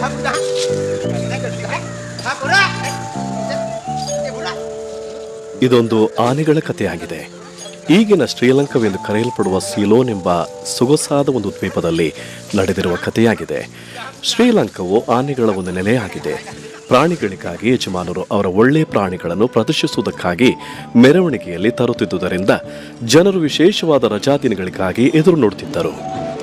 ಇದೊಂದು ಆನೆಗಳ ಕಥೆಯಾಗಿದೆ ಈಗಿನ ಶ್ರೀಲಂಕಾವೆಂದು ಕರೆಯಲ್ಪಡುವ ಸಿಲೋನ್ ಎಂಬ ಸೊಗಸಾದ ಒಂದು ದ್ವೀಪದಲ್ಲಿ ನಡೆದಿರುವ ಕಥೆಯಾಗಿದೆ ಶ್ರೀಲಂಕಾವು ಆನೆಗಳ ಒಂದು ನೆಲೆಯಾಗಿದೆ ಪ್ರಾಣಿಗಳಿಗಾಗಿ ಯಜಮಾನರು ಅವರ ಒಳ್ಳೆ ಪ್ರಾಣಿಗಳನ್ನು ಪ್ರದರ್ಶಿಸುವುದಕ್ಕಾಗಿ ಮೆರವಣಿಗೆಯಲ್ಲಿ ತರುತ್ತಿದ್ದುದರಿಂದ ಜನರು ವಿಶೇಷವಾದ ರಜಾದಿನಗಳಿಗಾಗಿ ಎದುರು ನೋಡುತ್ತಿದ್ದರು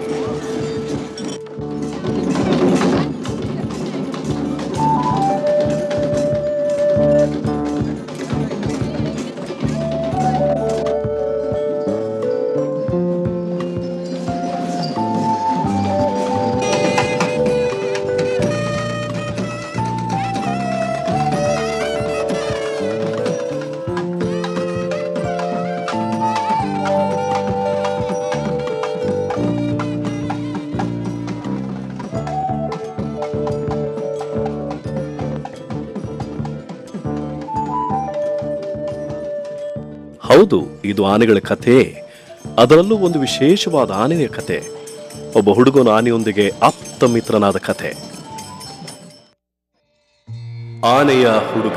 ಹೌದು ಇದು ಆನೆಗಳ ಕಥೆ ಅದರಲ್ಲೂ ಒಂದು ವಿಶೇಷವಾದ ಆನೆಯ ಕಥೆ ಒಬ್ಬ ಹುಡುಗನು ಆನೆಯೊಂದಿಗೆ ಆಪ್ತ ಮಿತ್ರನಾದ ಕಥೆ ಆನೆಯ ಹುಡುಗ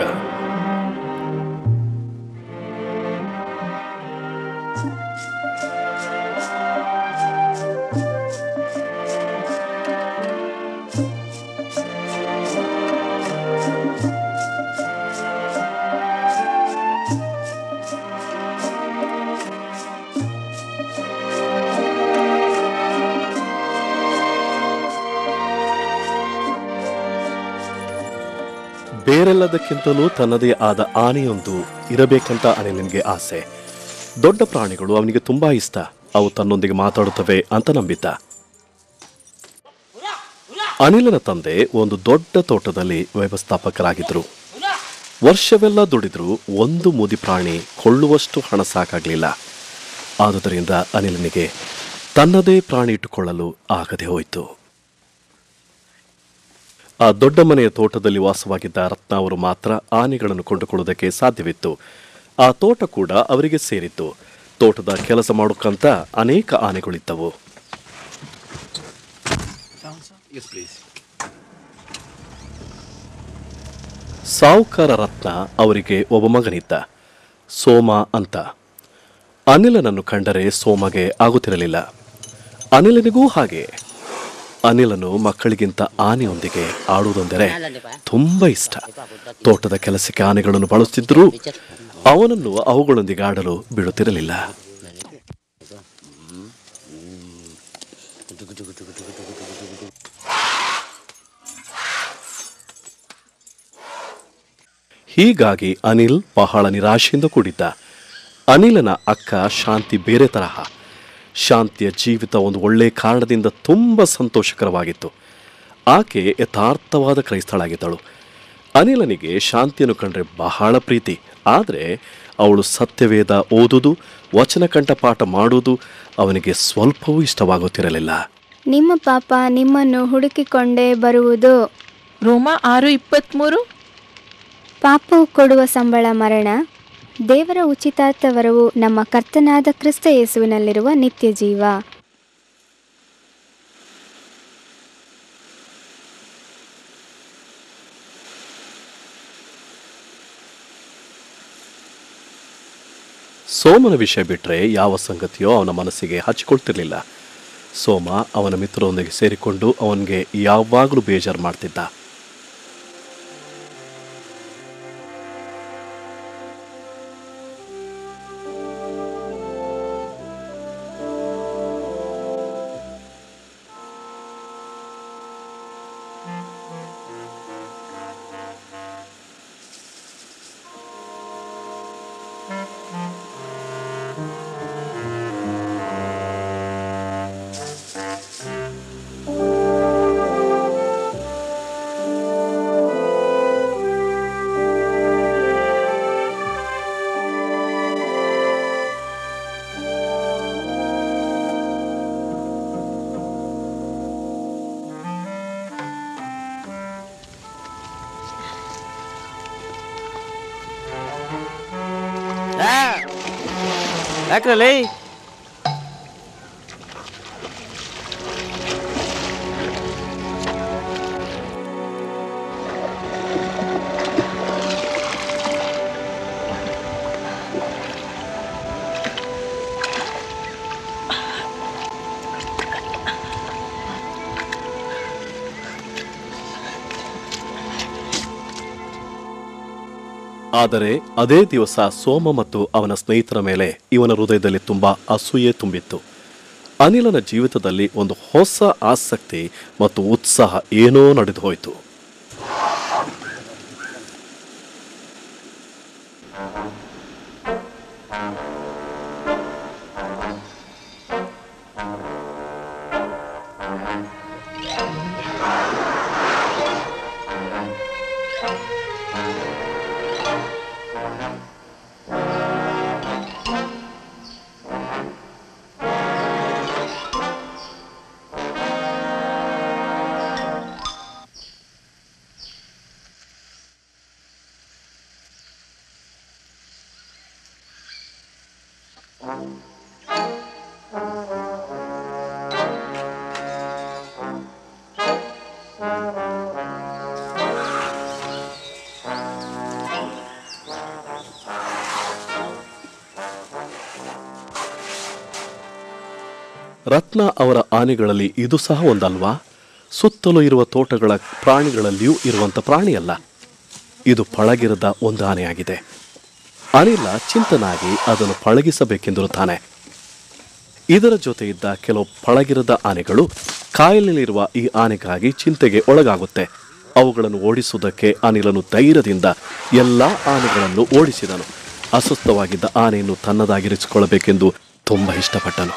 ಬೇರೆಲ್ಲದಕ್ಕಿಂತಲೂ ತನ್ನದೇ ಆದ ಆನೆಯೊಂದು ಇರಬೇಕಂತ ಅನಿಲನಿಗೆ ಆಸೆ ದೊಡ್ಡ ಪ್ರಾಣಿಗಳು ಅವನಿಗೆ ತುಂಬಾ ಇಷ್ಟ ಅವು ತನ್ನೊಂದಿಗೆ ಮಾತಾಡುತ್ತವೆ ಅಂತ ನಂಬಿದ್ದ ಅನಿಲನ ತಂದೆ ಒಂದು ದೊಡ್ಡ ತೋಟದಲ್ಲಿ ವ್ಯವಸ್ಥಾಪಕರಾಗಿದ್ದರು ವರ್ಷವೆಲ್ಲ ದುಡಿದ್ರು ಒಂದು ಮುದಿ ಪ್ರಾಣಿ ಕೊಳ್ಳುವಷ್ಟು ಹಣ ಸಾಕಾಗಲಿಲ್ಲ ಆದುದರಿಂದ ಅನಿಲನಿಗೆ ತನ್ನದೇ ಪ್ರಾಣಿ ಇಟ್ಟುಕೊಳ್ಳಲು ಆಗದೆ ಹೋಯಿತು ಆ ದೊಡ್ಡ ಮನೆಯ ತೋಟದಲ್ಲಿ ವಾಸವಾಗಿದ್ದ ರತ್ನ ಅವರು ಮಾತ್ರ ಆನೆಗಳನ್ನು ಕೊಂಡುಕೊಳ್ಳುವುದಕ್ಕೆ ಸಾಧ್ಯವಿತ್ತು ಆ ತೋಟ ಕೂಡ ಅವರಿಗೆ ಸೇರಿತ್ತು ತೋಟದ ಕೆಲಸ ಮಾಡೋಕ್ಕಂತ ಅನೇಕ ಆನೆಗಳಿದ್ದವು ಸಾವುಕಾರ ರತ್ನ ಅವರಿಗೆ ಒಬ್ಬ ಮಗನಿದ್ದ ಸೋಮ ಅಂತ ಅನಿಲನನ್ನು ಕಂಡರೆ ಸೋಮಗೆ ಆಗುತ್ತಿರಲಿಲ್ಲ ಅನಿಲನಿಗೂ ಹಾಗೆ ಅನಿಲನು ಮಕ್ಕಳಿಗಿಂತ ಆನೆಯೊಂದಿಗೆ ಆಡುವುದೆಂದರೆ ತುಂಬಾ ಇಷ್ಟ ತೋಟದ ಕೆಲಸಕ್ಕೆ ಆನೆಗಳನ್ನು ಬಳಸುತ್ತಿದ್ದರೂ ಅವನನ್ನು ಅವುಗಳೊಂದಿಗೆ ಆಡಲು ಬಿಡುತ್ತಿರಲಿಲ್ಲ ಹೀಗಾಗಿ ಅನಿಲ್ ಬಹಳ ನಿರಾಶೆಯಿಂದ ಕೂಡಿದ್ದ ಅನಿಲನ ಅಕ್ಕ ಶಾಂತಿ ಬೇರೆ ತರಹ ಶಾಂತಿಯ ಜೀವಿತ ಒಂದು ಒಳ್ಳೆಯ ಕಾರಣದಿಂದ ತುಂಬ ಸಂತೋಷಕರವಾಗಿತ್ತು ಆಕೆ ಯಥಾರ್ಥವಾದ ಕ್ರೈಸ್ತಳಾಗಿದ್ದಳು ಅನಿಲನಿಗೆ ಶಾಂತಿಯನ್ನು ಕಂಡ್ರೆ ಬಹಳ ಪ್ರೀತಿ ಆದರೆ ಅವಳು ಸತ್ಯವೇದ ಓದುವುದು ವಚನ ಕಂಠಪಾಠ ಮಾಡುವುದು ಅವನಿಗೆ ಸ್ವಲ್ಪವೂ ಇಷ್ಟವಾಗುತ್ತಿರಲಿಲ್ಲ ನಿಮ್ಮ ಪಾಪ ನಿಮ್ಮನ್ನು ಹುಡುಕಿಕೊಂಡೇ ಬರುವುದು ರೋಮ ಆರು ಇಪ್ಪತ್ತ್ಮೂರು ಪಾಪವು ಕೊಡುವ ಸಂಬಳ ಮರಣ ದೇವರ ಉಚಿತಾರ್ಥ ವರವು ನಮ್ಮ ಕರ್ತನಾದ ಕ್ರಿಸ್ತ ಯೇಸುವಿನಲ್ಲಿರುವ ನಿತ್ಯ ಜೀವ ಸೋಮನ ವಿಷಯ ಬಿಟ್ಟರೆ ಯಾವ ಸಂಗತಿಯೋ ಅವನ ಮನಸ್ಸಿಗೆ ಹಚ್ಚಿಕೊಳ್ತಿರ್ಲಿಲ್ಲ ಸೋಮ ಅವನ ಮಿತ್ರರೊಂದಿಗೆ ಸೇರಿಕೊಂಡು ಅವನಿಗೆ ಯಾವಾಗಲೂ ಬೇಜಾರು ಮಾಡ್ತಿದ್ದ ಯಾಕ್ರಲ್ಲಿ ಆದರೆ ಅದೇ ದಿವಸ ಸೋಮ ಮತ್ತು ಅವನ ಸ್ನೇಹಿತರ ಮೇಲೆ ಇವನ ಹೃದಯದಲ್ಲಿ ತುಂಬಾ ಅಸೂಯೆ ತುಂಬಿತ್ತು ಅನಿಲನ ಜೀವಿತದಲ್ಲಿ ಒಂದು ಹೊಸ ಆಸಕ್ತಿ ಮತ್ತು ಉತ್ಸಾಹ ಏನೋ ನಡೆದು ಹೋಯಿತು ರತ್ನ ಅವರ ಆನೆಗಳಲ್ಲಿ ಇದು ಸಹ ಒಂದಲ್ವಾ ಸುತ್ತಲೂ ಇರುವ ತೋಟಗಳ ಪ್ರಾಣಿಗಳಲ್ಲಿಯೂ ಇರುವಂತ ಪ್ರಾಣಿಯಲ್ಲ ಇದು ಪಳಗಿರದ ಒಂದು ಆನೆಯಾಗಿದೆ ಅನಿಲ ಚಿಂತನಾಗಿ ಅದನ್ನು ಪಳಗಿಸಬೇಕೆಂದಿರುತ್ತಾನೆ ಇದರ ಜೊತೆ ಇದ್ದ ಕೆಲವು ಪಳಗಿರದ ಆನೆಗಳು ಕಾಯಿಲೆಯಲ್ಲಿರುವ ಈ ಆನೆಗಾಗಿ ಚಿಂತೆಗೆ ಒಳಗಾಗುತ್ತೆ ಅವುಗಳನ್ನು ಓಡಿಸುವುದಕ್ಕೆ ಅನಿಲನು ಧೈರ್ಯದಿಂದ ಎಲ್ಲಾ ಆನೆಗಳನ್ನು ಓಡಿಸಿದನು ಅಸ್ವಸ್ಥವಾಗಿದ್ದ ಆನೆಯನ್ನು ತನ್ನದಾಗಿರಿಸಿಕೊಳ್ಳಬೇಕೆಂದು ತುಂಬಾ ಇಷ್ಟಪಟ್ಟನು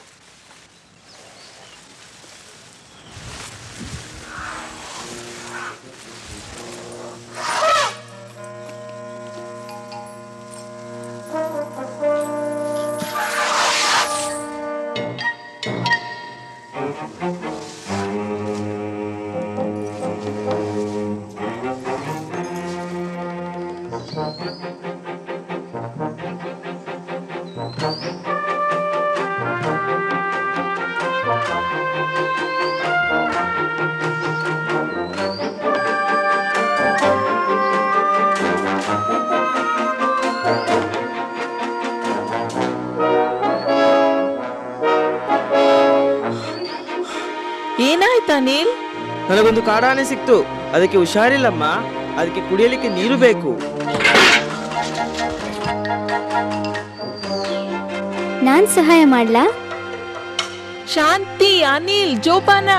ಏನಾಯ್ತು ಅನಿಲ್ ನನಗೊಂದು ಕಾಡಾನೆ ಸಿಕ್ತು ಅದಕ್ಕೆ ಹುಷಾರಿಲ್ಲಮ್ಮ ಅದಕ್ಕೆ ಕುಡಿಯಲಿಕ್ಕೆ ನೀರು ಬೇಕು ನಾನ್ ಸಹಾಯ ಮಾಡ್ಲಾ ಶಾಂತಿ ಅನಿಲ್ ಜೋಪಾನ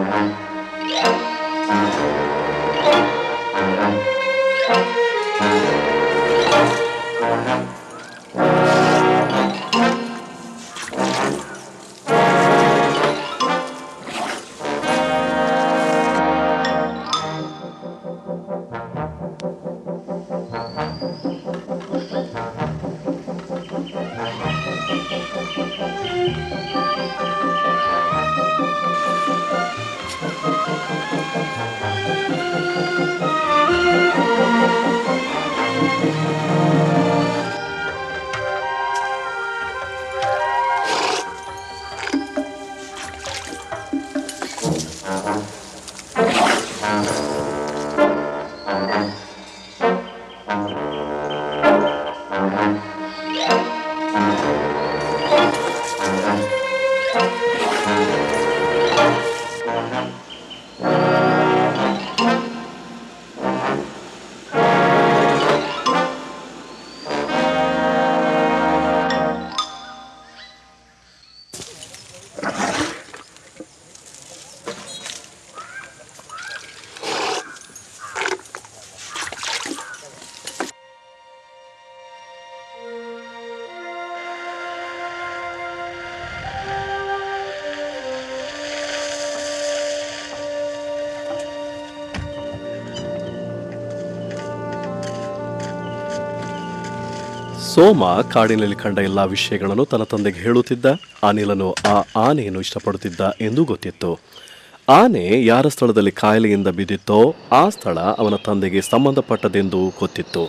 ಸೋಮ ಕಾಡಿನಲ್ಲಿ ಕಂಡ ಎಲ್ಲಾ ವಿಷಯಗಳನ್ನು ತನ್ನ ತಂದೆಗೆ ಹೇಳುತ್ತಿದ್ದ ಅನಿಲನು ಆ ಆನೆಯನ್ನು ಇಷ್ಟಪಡುತ್ತಿದ್ದ ಎಂದು ಗೊತ್ತಿತ್ತು ಆನೆ ಯಾರ ಸ್ಥಳದಲ್ಲಿ ಕಾಯಿಲೆಯಿಂದ ಬಿದ್ದಿತ್ತೋ ಆ ಸ್ಥಳ ಅವನ ತಂದೆಗೆ ಸಂಬಂಧಪಟ್ಟದೆಂದು ಗೊತ್ತಿತ್ತು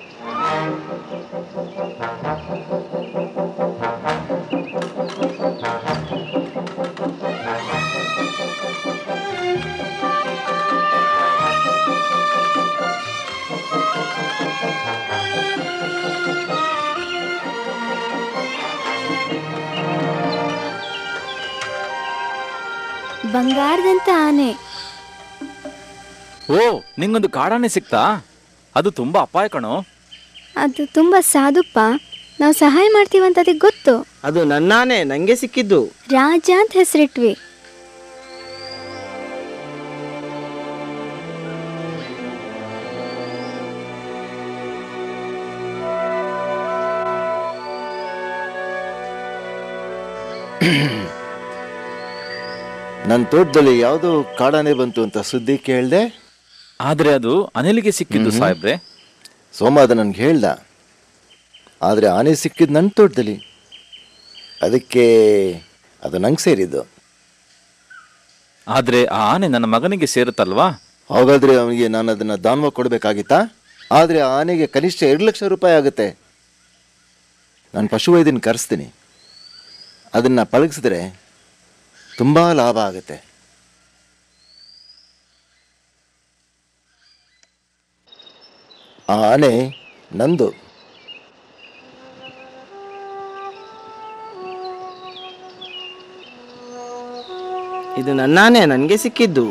ಬಂಗಾರದಂತ ಆನೆ ಓ ನಿಂಗೊಂದು ಕಾಡಾನೆ ಸಿಕ್ತಾ ಅದು ತುಂಬಾ ಅಪಾಯ ಕಣೋ ಅದು ತುಂಬ ಸಾಧುಪ್ಪ ನಾವು ಸಹಾಯ ಮಾಡ್ತೀವಂತ ಅದಕ್ಕೆ ಗೊತ್ತು ಅದು ನನ್ನಾನೆ ನಂಗೆ ಸಿಕ್ಕಿದ್ದು ರಾಜ ಅಂತ ಹೆಸರಿಟ್ವಿ ನನ್ನ ತೋಟದಲ್ಲಿ ಯಾವುದೋ ಕಾಡಾನೆ ಬಂತು ಅಂತ ಸುದ್ದಿ ಕೇಳಿದೆ ಆದ್ರೆ ಅದು ಅನಿಲಿಗೆ ಸಿಕ್ಕಿದ್ದು ಸಾಹೇಬ್ರೆ ಸೋಮ ಅದು ನನಗೆ ಹೇಳ್ದ ಆದರೆ ಆನೆ ಸಿಕ್ಕಿದ್ದು ನನ್ನ ತೋಟದಲ್ಲಿ ಅದಕ್ಕೆ ಅದು ನಂಗೆ ಸೇರಿದ್ದು ಆದ್ರೆ ಆ ಆನೆ ನನ್ನ ಮಗನಿಗೆ ಸೇರುತ್ತಲ್ವಾ ಹಾಗಾದರೆ ಅವನಿಗೆ ನಾನು ಅದನ್ನು ದಾನವಾಗಿ ಕೊಡಬೇಕಾಗಿತ್ತಾ ಆದರೆ ಆ ಆನೆಗೆ ಕನಿಷ್ಠ ಎರಡು ಲಕ್ಷ ರೂಪಾಯಿ ಆಗುತ್ತೆ ನಾನು ಪಶುವೈದ್ಯನ ಕರೆಸ್ತೀನಿ ಅದನ್ನು ಪಳಗಿಸಿದ್ರೆ ತುಂಬ ಲಾಭ ಆಗುತ್ತೆ ಆ ಆನೆ ನಂದು ಇದು ನನ್ನಾನೆ ನನಗೆ ಸಿಕ್ಕಿದ್ದು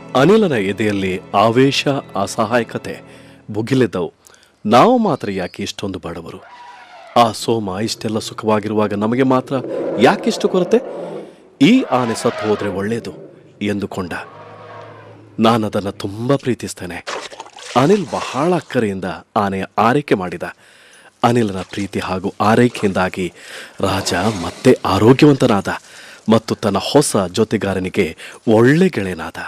ಅನಿಲನ ಎದೆಯಲ್ಲಿ ಆವೇಶ ಅಸಹಾಯಕತೆ ಭುಗಿಲೆದ್ದವು ನಾವು ಮಾತ್ರ ಯಾಕೆ ಇಷ್ಟೊಂದು ಬಡವರು ಆ ಸೋಮ ಇಷ್ಟೆಲ್ಲ ಸುಖವಾಗಿರುವಾಗ ನಮಗೆ ಮಾತ್ರ ಯಾಕಿಷ್ಟು ಕೊರತೆ ಈ ಆನೆ ಸತ್ತು ಹೋದ್ರೆ ಒಳ್ಳೆಯದು ಎಂದುಕೊಂಡ ನಾನದನ್ನು ತುಂಬ ಪ್ರೀತಿಸ್ತೇನೆ ಅನಿಲ್ ಬಹಳ ಅಕ್ಕರೆಯಿಂದ ಆನೆಯ ಆರೈಕೆ ಮಾಡಿದ ಅನಿಲನ ಪ್ರೀತಿ ಹಾಗೂ ಆರೈಕೆಯಿಂದಾಗಿ ರಾಜ ಮತ್ತೆ ಆರೋಗ್ಯವಂತನಾದ ಮತ್ತು ತನ್ನ ಹೊಸ ಜೊತೆಗಾರನಿಗೆ ಒಳ್ಳೆ ಗೆಳೆಯನಾದ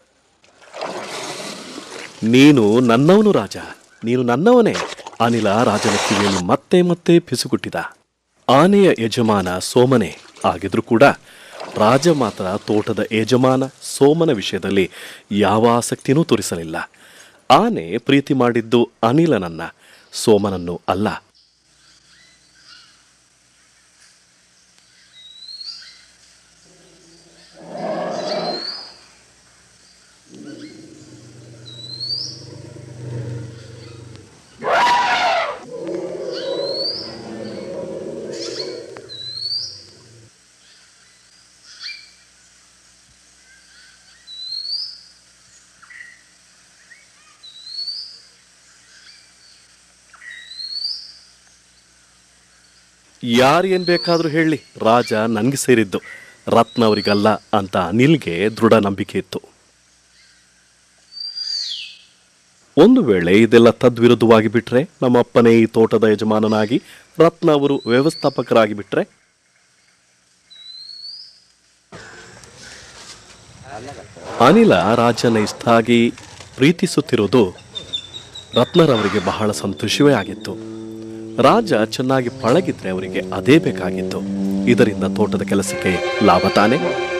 ನೀನು ನನ್ನವನು ರಾಜ ನೀನು ನನ್ನವನೇ ಅನಿಲ ರಾಜನ ಕಿವಿಯನ್ನು ಮತ್ತೆ ಮತ್ತೆ ಪಿಸುಗುಟ್ಟಿದ ಆನೆಯ ಯಜಮಾನ ಸೋಮನೆ ಆಗಿದ್ರೂ ಕೂಡ ರಾಜ ಮಾತ್ರ ತೋಟದ ಯಜಮಾನ ಸೋಮನ ವಿಷಯದಲ್ಲಿ ಯಾವ ಆಸಕ್ತಿನೂ ತೋರಿಸಲಿಲ್ಲ ಆನೆ ಪ್ರೀತಿ ಮಾಡಿದ್ದು ಅನಿಲನನ್ನ ಸೋಮನನ್ನು ಅಲ್ಲ ಯಾರು ಏನ್ ಬೇಕಾದ್ರೂ ಹೇಳಿ ರಾಜ ನನಗೆ ಸೇರಿದ್ದು ರತ್ನ ಅವರಿಗಲ್ಲ ಅಂತ ಅನಿಲ್ಗೆ ದೃಢ ನಂಬಿಕೆ ಇತ್ತು ಒಂದು ವೇಳೆ ಇದೆಲ್ಲ ತದ್ವಿರುದ್ಧವಾಗಿ ಬಿಟ್ರೆ ನಮ್ಮಪ್ಪನೇ ಈ ತೋಟದ ಯಜಮಾನನಾಗಿ ರತ್ನ ಅವರು ವ್ಯವಸ್ಥಾಪಕರಾಗಿ ಬಿಟ್ರೆ ಅನಿಲ ರಾಜನ ಇಷ್ಟಾಗಿ ಪ್ರೀತಿಸುತ್ತಿರುವುದು ರತ್ನರವರಿಗೆ ಬಹಳ ಸಂತೋಷವೇ ಆಗಿತ್ತು ರಾಜ ಚೆನ್ನಾಗಿ ಪಳಗಿದ್ರೆ ಅವರಿಗೆ ಅದೇ ಬೇಕಾಗಿತ್ತು ಇದರಿಂದ ತೋಟದ ಕೆಲಸಕ್ಕೆ ಲಾಭ ತಾನೆ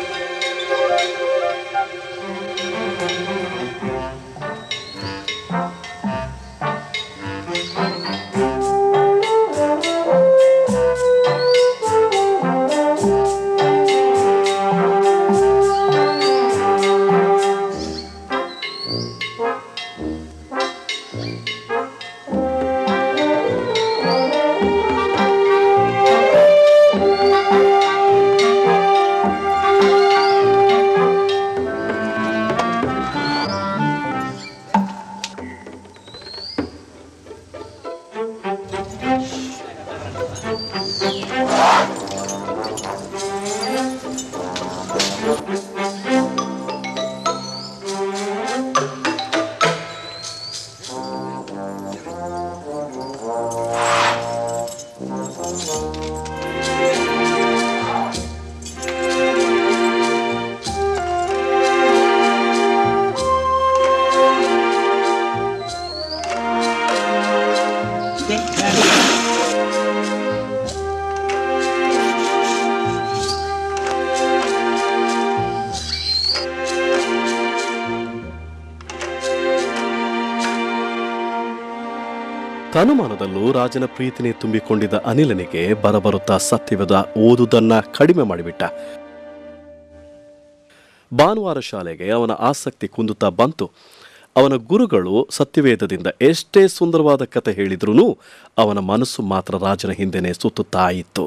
ತನುಮಾನದಲ್ಲೂ ರಾಜನ ಪ್ರೀತಿನೇ ತುಂಬಿಕೊಂಡಿದ್ದ ಅನಿಲನಿಗೆ ಬರಬರುತ್ತಾ ಸತ್ಯವೇದ ಓದುವುದನ್ನ ಕಡಿಮೆ ಮಾಡಿಬಿಟ್ಟ ಭಾನುವಾರ ಶಾಲೆಗೆ ಅವನ ಆಸಕ್ತಿ ಕುಂದುತ್ತಾ ಬಂತು ಅವನ ಗುರುಗಳು ಸತ್ಯವೇದದಿಂದ ಎಷ್ಟೇ ಸುಂದರವಾದ ಕತೆ ಹೇಳಿದ್ರೂ ಅವನ ಮನಸ್ಸು ಮಾತ್ರ ರಾಜನ ಹಿಂದೆನೆ ಸುತ್ತುತ್ತಾ ಇತ್ತು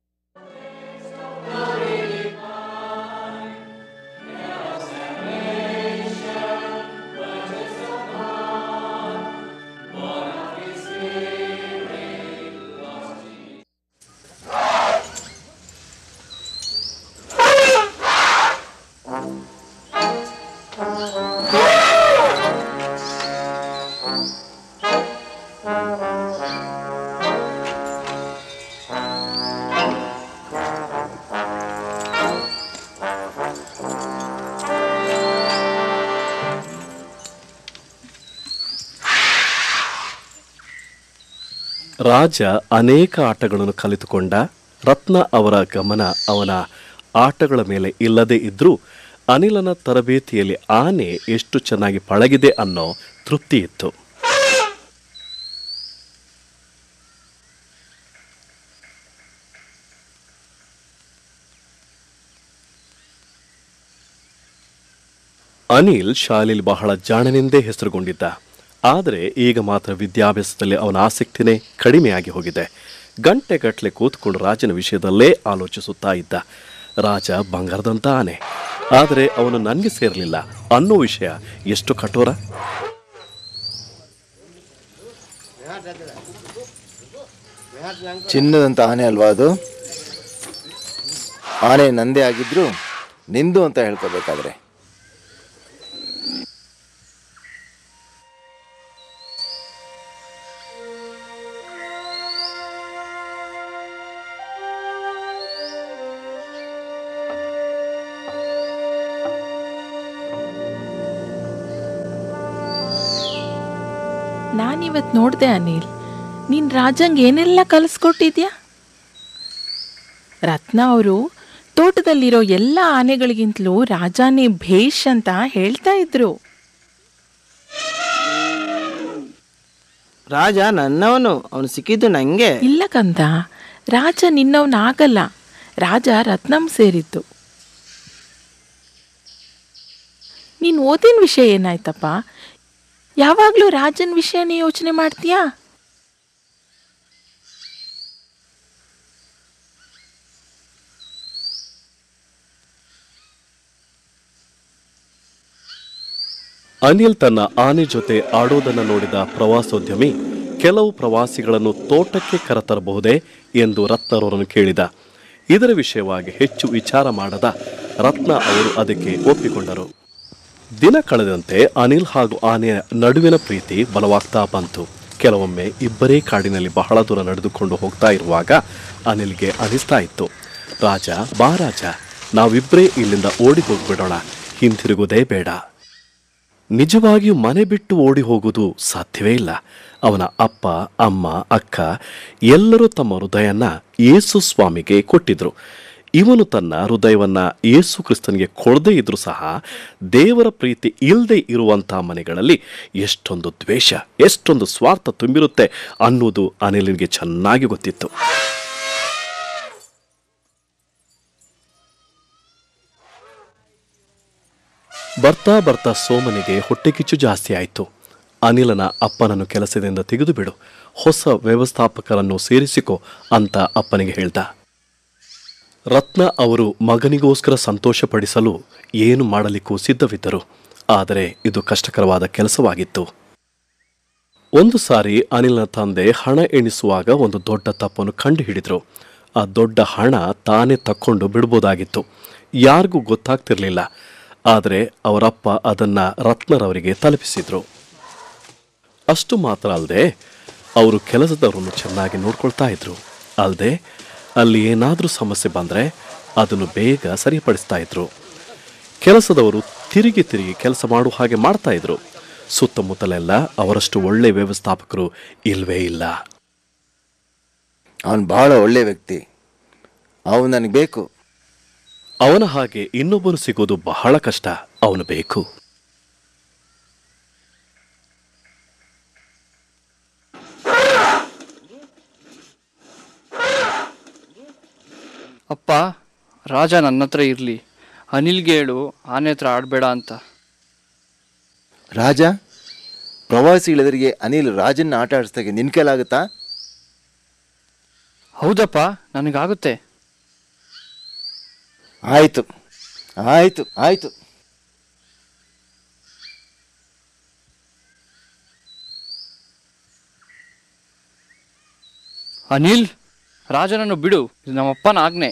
ರಾಜ ಅನೇಕ ಆಟಗಳನ್ನು ಕಲಿತುಕೊಂಡ ರತ್ನ ಅವರ ಗಮನ ಅವನ ಆಟಗಳ ಮೇಲೆ ಇಲ್ಲದೇ ಇದ್ರೂ ಅನಿಲನ ತರಬೇತಿಯಲ್ಲಿ ಆನೆ ಎಷ್ಟು ಚೆನ್ನಾಗಿ ಪಳಗಿದೆ ಅನ್ನೋ ತೃಪ್ತಿ ಇತ್ತು ಅನಿಲ್ ಶಾಲೆಯಲ್ಲಿ ಬಹಳ ಜಾಣನೆಂದೇ ಹೆಸರುಗೊಂಡಿದ್ದ ಆದರೆ ಈಗ ಮಾತ್ರ ವಿದ್ಯಾಭ್ಯಾಸದಲ್ಲಿ ಅವನ ಆಸಕ್ತಿನೇ ಕಡಿಮೆಯಾಗಿ ಹೋಗಿದೆ ಗಂಟೆಗಟ್ಟಲೆ ಕೂತ್ಕೊಂಡು ರಾಜನ ವಿಷಯದಲ್ಲೇ ಆಲೋಚಿಸುತ್ತಾ ಇದ್ದ ರಾಜ ಬಂಗಾರದಂತ ಆನೆ ಆದರೆ ಅವನು ನನಗೆ ಸೇರಲಿಲ್ಲ ಅನ್ನೋ ವಿಷಯ ಎಷ್ಟು ಕಠೋರ ಚಿನ್ನದಂತ ಆನೆ ಅಲ್ವಾ ಅದು ಆನೆ ನಂದೇ ಆಗಿದ್ರು ನಿಂದು ಅಂತ ಹೇಳ್ಕೋಬೇಕಾದ್ರೆ ನಾನಿವತ್ ನೋಡ್ದೆ ಅನಿಲ್ ನೀನ್ ರಾಜಂಗ್ ಏನೆಲ್ಲ ಕಲಿಸ್ಕೊಟ್ಟಿದ್ಯಾ ರತ್ನ ಅವರು ತೋಟದಲ್ಲಿರೋ ಎಲ್ಲ ಆನೆಗಳಿಗಿಂತಲೂ ರಾಜಾನೇ ಭೇಷ್ ಅಂತ ಹೇಳ್ತಾ ಇದ್ರು ರಾಜ ನನ್ನವನು ಅವನು ಸಿಕ್ಕಿದ್ದು ನಂಗೆ ಇಲ್ಲ ಕಂದ ರಾಜ ನಿನ್ನವನಾಗಲ್ಲ ರಾಜ ರತ್ನಂ ಸೇರಿದ್ದು ನೀನ್ ಓದಿನ ವಿಷಯ ಏನಾಯ್ತಪ್ಪ ಯಾವಾಗ್ಲೂ ರಾಜನ್ ವಿಷಯನೇ ಯೋಚನೆ ಮಾಡ್ತೀಯಾ ಅನಿಲ್ ತನ್ನ ಆನೆ ಜೊತೆ ಆಡೋದನ್ನು ನೋಡಿದ ಪ್ರವಾಸೋದ್ಯಮಿ ಕೆಲವು ಪ್ರವಾಸಿಗಳನ್ನು ತೋಟಕ್ಕೆ ಕರೆತರಬಹುದೇ ಎಂದು ರತ್ನರವರನ್ನು ಕೇಳಿದ ಇದರ ವಿಷಯವಾಗಿ ಹೆಚ್ಚು ವಿಚಾರ ಮಾಡದ ರತ್ನ ಅವರು ಅದಕ್ಕೆ ಒಪ್ಪಿಕೊಂಡರು ದಿನ ಕಳೆದಂತೆ ಅನಿಲ್ ಹಾಗೂ ಆನೆಯ ನಡುವಿನ ಪ್ರೀತಿ ಬಲವಾಗ್ತಾ ಬಂತು ಕೆಲವೊಮ್ಮೆ ಇಬ್ಬರೇ ಕಾಡಿನಲ್ಲಿ ಬಹಳ ದೂರ ನಡೆದುಕೊಂಡು ಹೋಗ್ತಾ ಇರುವಾಗ ಅನಿಲ್ಗೆ ಅನಿಸ್ತಾ ಇತ್ತು ರಾಜ ಬಾ ರಾಜ ನಾವಿಬ್ಬರೇ ಇಲ್ಲಿಂದ ಓಡಿ ಹೋಗ್ಬಿಡೋಣ ಹಿಂತಿರುಗುವುದೇ ಬೇಡ ನಿಜವಾಗಿಯೂ ಮನೆ ಬಿಟ್ಟು ಓಡಿ ಹೋಗುವುದು ಸಾಧ್ಯವೇ ಇಲ್ಲ ಅವನ ಅಪ್ಪ ಅಮ್ಮ ಅಕ್ಕ ಎಲ್ಲರೂ ತಮ್ಮ ಹೃದಯನ ಯೇಸು ಸ್ವಾಮಿಗೆ ಕೊಟ್ಟಿದ್ರು ಇವನು ತನ್ನ ಹೃದಯವನ್ನ ಯೇಸು ಕ್ರಿಸ್ತನಿಗೆ ಕೊಡದೇ ಇದ್ರೂ ಸಹ ದೇವರ ಪ್ರೀತಿ ಇಲ್ಲದೆ ಇರುವಂತಹ ಮನೆಗಳಲ್ಲಿ ಎಷ್ಟೊಂದು ದ್ವೇಷ ಎಷ್ಟೊಂದು ಸ್ವಾರ್ಥ ತುಂಬಿರುತ್ತೆ ಅನ್ನೋದು ಅನಿಲಿನಿಗೆ ಚೆನ್ನಾಗಿ ಗೊತ್ತಿತ್ತು ಬರ್ತಾ ಬರ್ತಾ ಸೋಮನಿಗೆ ಹೊಟ್ಟೆಕಿಚ್ಚು ಜಾಸ್ತಿ ಆಯಿತು ಅನಿಲನ ಅಪ್ಪನನ್ನು ಕೆಲಸದಿಂದ ತೆಗೆದು ಬಿಡು ಹೊಸ ವ್ಯವಸ್ಥಾಪಕರನ್ನು ಸೇರಿಸಿಕೊ ಅಂತ ಅಪ್ಪನಿಗೆ ಹೇಳ್ದ ರತ್ನ ಅವರು ಮಗನಿಗೋಸ್ಕರ ಸಂತೋಷಪಡಿಸಲು ಏನು ಮಾಡಲಿಕ್ಕೂ ಸಿದ್ಧವಿದ್ದರು ಆದರೆ ಇದು ಕಷ್ಟಕರವಾದ ಕೆಲಸವಾಗಿತ್ತು ಒಂದು ಸಾರಿ ಅನಿಲ್ನ ತಂದೆ ಹಣ ಎಣಿಸುವಾಗ ಒಂದು ದೊಡ್ಡ ತಪ್ಪನ್ನು ಕಂಡುಹಿಡಿದ್ರು ಆ ದೊಡ್ಡ ಹಣ ತಾನೇ ತಕ್ಕೊಂಡು ಬಿಡ್ಬೋದಾಗಿತ್ತು ಯಾರಿಗೂ ಗೊತ್ತಾಗ್ತಿರ್ಲಿಲ್ಲ ಆದರೆ ಅವರಪ್ಪ ಅದನ್ನ ರತ್ನರವರಿಗೆ ತಲುಪಿಸಿದ್ರು ಅಷ್ಟು ಮಾತ್ರ ಅಲ್ಲದೆ ಅವರು ಕೆಲಸದವರನ್ನು ಚೆನ್ನಾಗಿ ನೋಡ್ಕೊಳ್ತಾ ಇದ್ರು ಅಲ್ಲದೆ ಅಲ್ಲಿ ಏನಾದರೂ ಸಮಸ್ಯೆ ಬಂದರೆ ಅದನ್ನು ಬೇಗ ಸರಿಪಡಿಸ್ತಾ ಇದ್ರು ಕೆಲಸದವರು ತಿರುಗಿ ತಿರುಗಿ ಕೆಲಸ ಮಾಡುವ ಹಾಗೆ ಮಾಡ್ತಾ ಇದ್ರು ಸುತ್ತಮುತ್ತಲೆಲ್ಲ ಅವರಷ್ಟು ಒಳ್ಳೆ ವ್ಯವಸ್ಥಾಪಕರು ಇಲ್ವೇ ಇಲ್ಲ ಅವನು ಬಹಳ ಒಳ್ಳೆ ವ್ಯಕ್ತಿ ಅವನು ನನಗೆ ಬೇಕು ಅವನ ಹಾಗೆ ಇನ್ನೊಬ್ಬನು ಸಿಗೋದು ಬಹಳ ಕಷ್ಟ ಅವನು ಬೇಕು ಅಪ್ಪ ರಾಜ ನನ್ನ ಹತ್ರ ಇರಲಿ ಅನಿಲ್ಗೆ ಹೇಳು ಆನೆ ಹತ್ರ ಆಡಬೇಡ ಅಂತ ರಾಜ ಪ್ರವಾಸಿಗಳೆದುರಿಗೆ ಅನಿಲ್ ರಾಜನ್ನ ಆಟ ಆಡಿಸ್ದಾಗೆ ನಿನ್ ಕೈಲಾಗುತ್ತಾ ಹೌದಪ್ಪ ನನಗಾಗುತ್ತೆ ಆಯ್ತು ಆಯ್ತು ಆಯ್ತು ಅನಿಲ್ ರಾಜನನ್ನು ಬಿಡು ಇದು ನಮ್ಮಪ್ಪನ ಆಜ್ಞೆ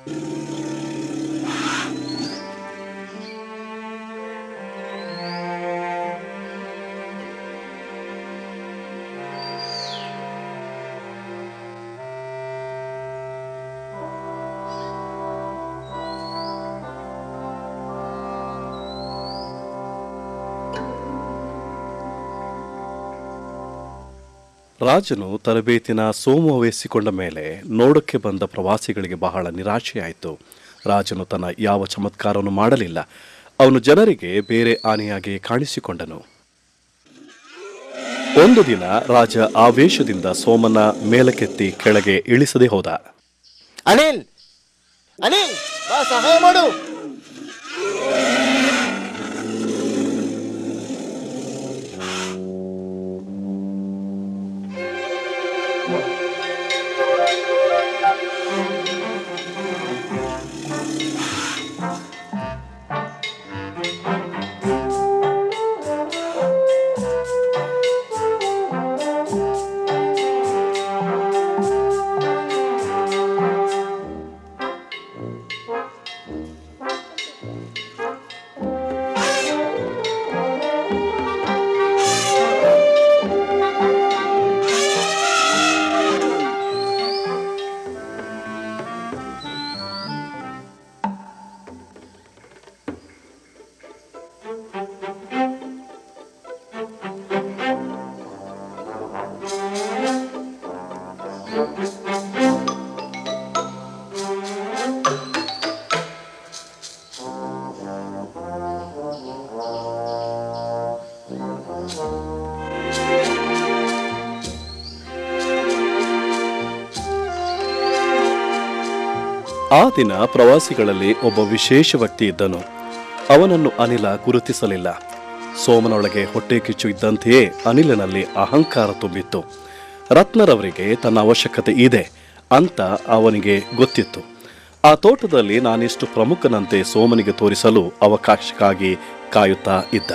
ರಾಜನು ತರಬೇತಿನ ಸೋಮು ವಹಿಸಿಕೊಂಡ ಮೇಲೆ ನೋಡಕ್ಕೆ ಬಂದ ಪ್ರವಾಸಿಗಳಿಗೆ ಬಹಳ ನಿರಾಶೆಯಾಯಿತು ರಾಜನು ತನ್ನ ಯಾವ ಚಮತ್ಕಾರವನ್ನು ಮಾಡಲಿಲ್ಲ ಅವನು ಜನರಿಗೆ ಬೇರೆ ಆನೆಯಾಗಿ ಕಾಣಿಸಿಕೊಂಡನು ಒಂದು ದಿನ ರಾಜ ಆವೇಶದಿಂದ ಸೋಮನ ಮೇಲಕ್ಕೆತ್ತಿ ಕೆಳಗೆ ಇಳಿಸದೆ ಹೋದ ಅನಿಲ್ ಅನಿಲ್ ಬಾ ಸಹಾಯ ಮಾಡು ಆ ದಿನ ಪ್ರವಾಸಿಗಳಲ್ಲಿ ಒಬ್ಬ ವಿಶೇಷ ವ್ಯಕ್ತಿ ಇದ್ದನು ಅವನನ್ನು ಅನಿಲ ಗುರುತಿಸಲಿಲ್ಲ ಸೋಮನೊಳಗೆ ಹೊಟ್ಟೆ ಕಿಚ್ಚು ಇದ್ದಂತೆಯೇ ಅನಿಲನಲ್ಲಿ ಅಹಂಕಾರ ತುಂಬಿತ್ತು ರತ್ನರವರಿಗೆ ತನ್ನ ಅವಶ್ಯಕತೆ ಇದೆ ಅಂತ ಅವನಿಗೆ ಗೊತ್ತಿತ್ತು ಆ ತೋಟದಲ್ಲಿ ನಾನಿಷ್ಟು ಪ್ರಮುಖನಂತೆ ಸೋಮನಿಗೆ ತೋರಿಸಲು ಅವಕಾಶಕ್ಕಾಗಿ ಕಾಯುತ್ತಾ ಇದ್ದ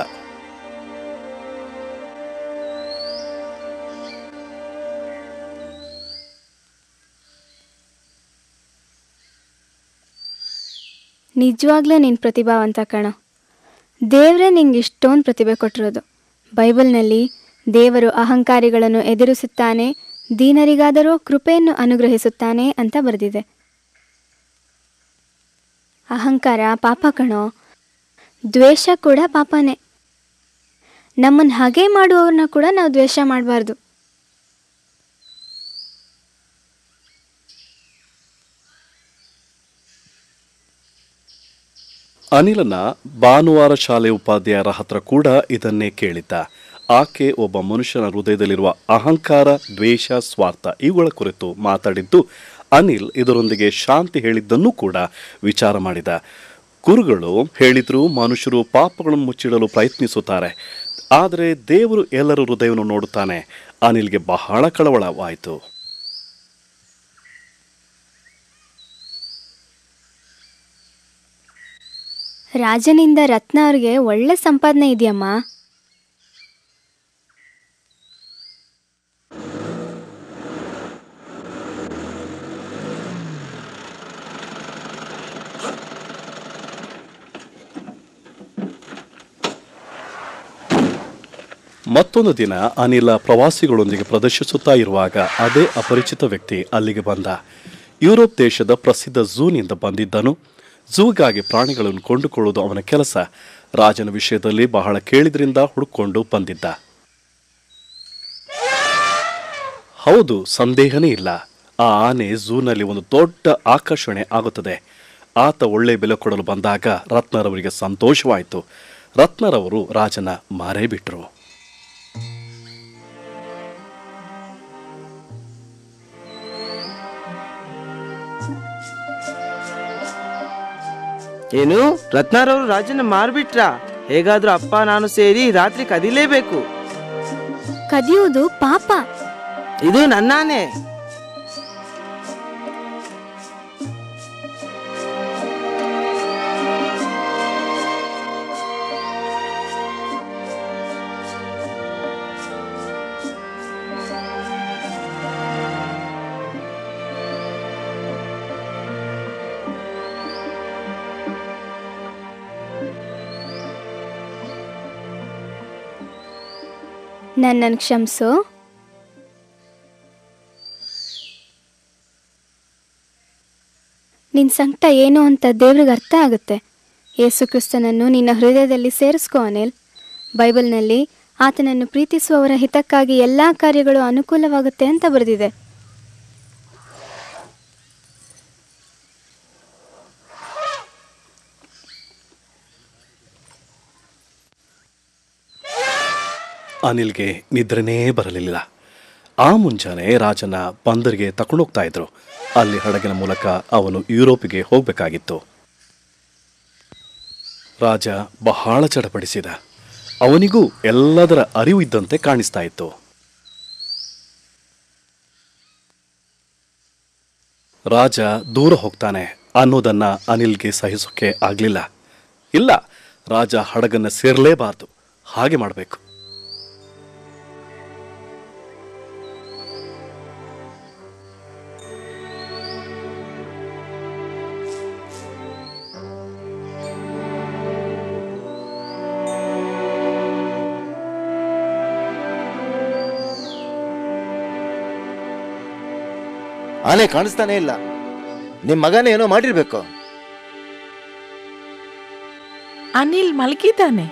ನಿಜವಾಗ್ಲೂ ನೀನು ಪ್ರತಿಭಾವಂತ ಕಣೋ ದೇವರೇ ನಿಂಗೆ ಇಷ್ಟೊಂದು ಪ್ರತಿಭೆ ಕೊಟ್ಟಿರೋದು ಬೈಬಲ್ನಲ್ಲಿ ದೇವರು ಅಹಂಕಾರಿಗಳನ್ನು ಎದುರಿಸುತ್ತಾನೆ ದೀನರಿಗಾದರೂ ಕೃಪೆಯನ್ನು ಅನುಗ್ರಹಿಸುತ್ತಾನೆ ಅಂತ ಬರೆದಿದೆ ಅಹಂಕಾರ ಪಾಪ ಕಣೋ ದ್ವೇಷ ಕೂಡ ಪಾಪನೇ ನಮ್ಮನ್ನು ಹಾಗೆ ಮಾಡುವವ್ರನ್ನ ಕೂಡ ನಾವು ದ್ವೇಷ ಮಾಡಬಾರ್ದು ಅನಿಲನ ಭಾನುವಾರ ಶಾಲೆ ಉಪಾಧ್ಯಾಯರ ಹತ್ರ ಕೂಡ ಇದನ್ನೇ ಕೇಳಿದ್ದ ಆಕೆ ಒಬ್ಬ ಮನುಷ್ಯನ ಹೃದಯದಲ್ಲಿರುವ ಅಹಂಕಾರ ದ್ವೇಷ ಸ್ವಾರ್ಥ ಇವುಗಳ ಕುರಿತು ಮಾತಾಡಿದ್ದು ಅನಿಲ್ ಇದರೊಂದಿಗೆ ಶಾಂತಿ ಹೇಳಿದ್ದನ್ನು ಕೂಡ ವಿಚಾರ ಮಾಡಿದ ಗುರುಗಳು ಹೇಳಿದ್ರು ಮನುಷ್ಯರು ಪಾಪಗಳನ್ನು ಮುಚ್ಚಿಡಲು ಪ್ರಯತ್ನಿಸುತ್ತಾರೆ ಆದರೆ ದೇವರು ಎಲ್ಲರ ಹೃದಯವನ್ನು ನೋಡುತ್ತಾನೆ ಅನಿಲ್ಗೆ ಬಹಳ ಕಳವಳವಾಯಿತು ರಾಜನಿಂದ ರತ್ನ ಅವ್ರಿಗೆ ಒಳ್ಳೆ ಸಂಪಾದನೆ ಇದೆಯಮ್ಮ ಮತ್ತೊಂದು ದಿನ ಅನಿಲ ಪ್ರವಾಸಿಗಳೊಂದಿಗೆ ಪ್ರದರ್ಶಿಸುತ್ತಾ ಇರುವಾಗ ಅದೇ ಅಪರಿಚಿತ ವ್ಯಕ್ತಿ ಅಲ್ಲಿಗೆ ಬಂದ ಯುರೋಪ್ ದೇಶದ ಪ್ರಸಿದ್ಧ ಝೂನಿಂದ ಬಂದಿದ್ದನು ಝೂಗಾಗಿ ಪ್ರಾಣಿಗಳನ್ನು ಕೊಂಡುಕೊಳ್ಳುವುದು ಅವನ ಕೆಲಸ ರಾಜನ ವಿಷಯದಲ್ಲಿ ಬಹಳ ಕೇಳಿದ್ರಿಂದ ಹುಡುಕೊಂಡು ಬಂದಿದ್ದ ಹೌದು ಸಂದೇಹನೇ ಇಲ್ಲ ಆ ಆನೆ ಝೂನಲ್ಲಿ ಒಂದು ದೊಡ್ಡ ಆಕರ್ಷಣೆ ಆಗುತ್ತದೆ ಆತ ಒಳ್ಳೆ ಬೆಲೆ ಕೊಡಲು ಬಂದಾಗ ರತ್ನರವರಿಗೆ ಸಂತೋಷವಾಯಿತು ರತ್ನರವರು ರಾಜನ ಮಾರೇ ಬಿಟ್ರು ಏನು ರತ್ನಾರವರು ರಾಜನ ಮಾರ್ಬಿಟ್ರ ಹೇಗಾದ್ರೂ ಅಪ್ಪ ನಾನು ಸೇರಿ ರಾತ್ರಿ ಕದಿಲೇಬೇಕು ಕದಿಯುವುದು ಪಾಪ ಇದು ನನ್ನಾನೆ ನನ್ನನ್ನು ಕ್ಷಮಿಸು ನಿನ್ನ ಸಂಕಟ ಏನು ಅಂತ ದೇವ್ರಿಗೆ ಅರ್ಥ ಆಗುತ್ತೆ ಯೇಸು ಕ್ರಿಸ್ತನನ್ನು ನಿನ್ನ ಹೃದಯದಲ್ಲಿ ಸೇರಿಸ್ಕೋ ಅನಿಲ್ ಬೈಬಲ್ನಲ್ಲಿ ಆತನನ್ನು ಪ್ರೀತಿಸುವವರ ಹಿತಕ್ಕಾಗಿ ಎಲ್ಲ ಕಾರ್ಯಗಳು ಅನುಕೂಲವಾಗುತ್ತೆ ಅಂತ ಬರೆದಿದೆ ಅನಿಲ್ಗೆ ನಿದ್ರೆನೇ ಬರಲಿಲ್ಲ ಆ ಮುಂಜಾನೆ ರಾಜನ ಬಂದರಿಗೆ ತಗೊಂಡೋಗ್ತಾ ಇದ್ರು ಅಲ್ಲಿ ಹಡಗಿನ ಮೂಲಕ ಅವನು ಯುರೋಪಿಗೆ ಹೋಗಬೇಕಾಗಿತ್ತು ರಾಜ ಬಹಳ ಚಡಪಡಿಸಿದ ಅವನಿಗೂ ಎಲ್ಲದರ ಅರಿವು ಇದ್ದಂತೆ ಕಾಣಿಸ್ತಾ ಇತ್ತು ರಾಜ ದೂರ ಹೋಗ್ತಾನೆ ಅನ್ನೋದನ್ನ ಅನಿಲ್ಗೆ ಸಹಿಸೋಕೆ ಆಗ್ಲಿಲ್ಲ ಇಲ್ಲ ರಾಜ ಹಡಗನ್ನ ಸೇರಲೇಬಾರ್ದು ಹಾಗೆ ಮಾಡಬೇಕು ಆನೆ ಕಾಣಿಸ್ತಾನೆ ಇಲ್ಲ ನಿಮ್ಮ ಮಗನೇ ಏನೋ ಮಾಡಿರ್ಬೇಕು ಅನಿಲ್ ಮಲಗಿದ್ದಾನೆ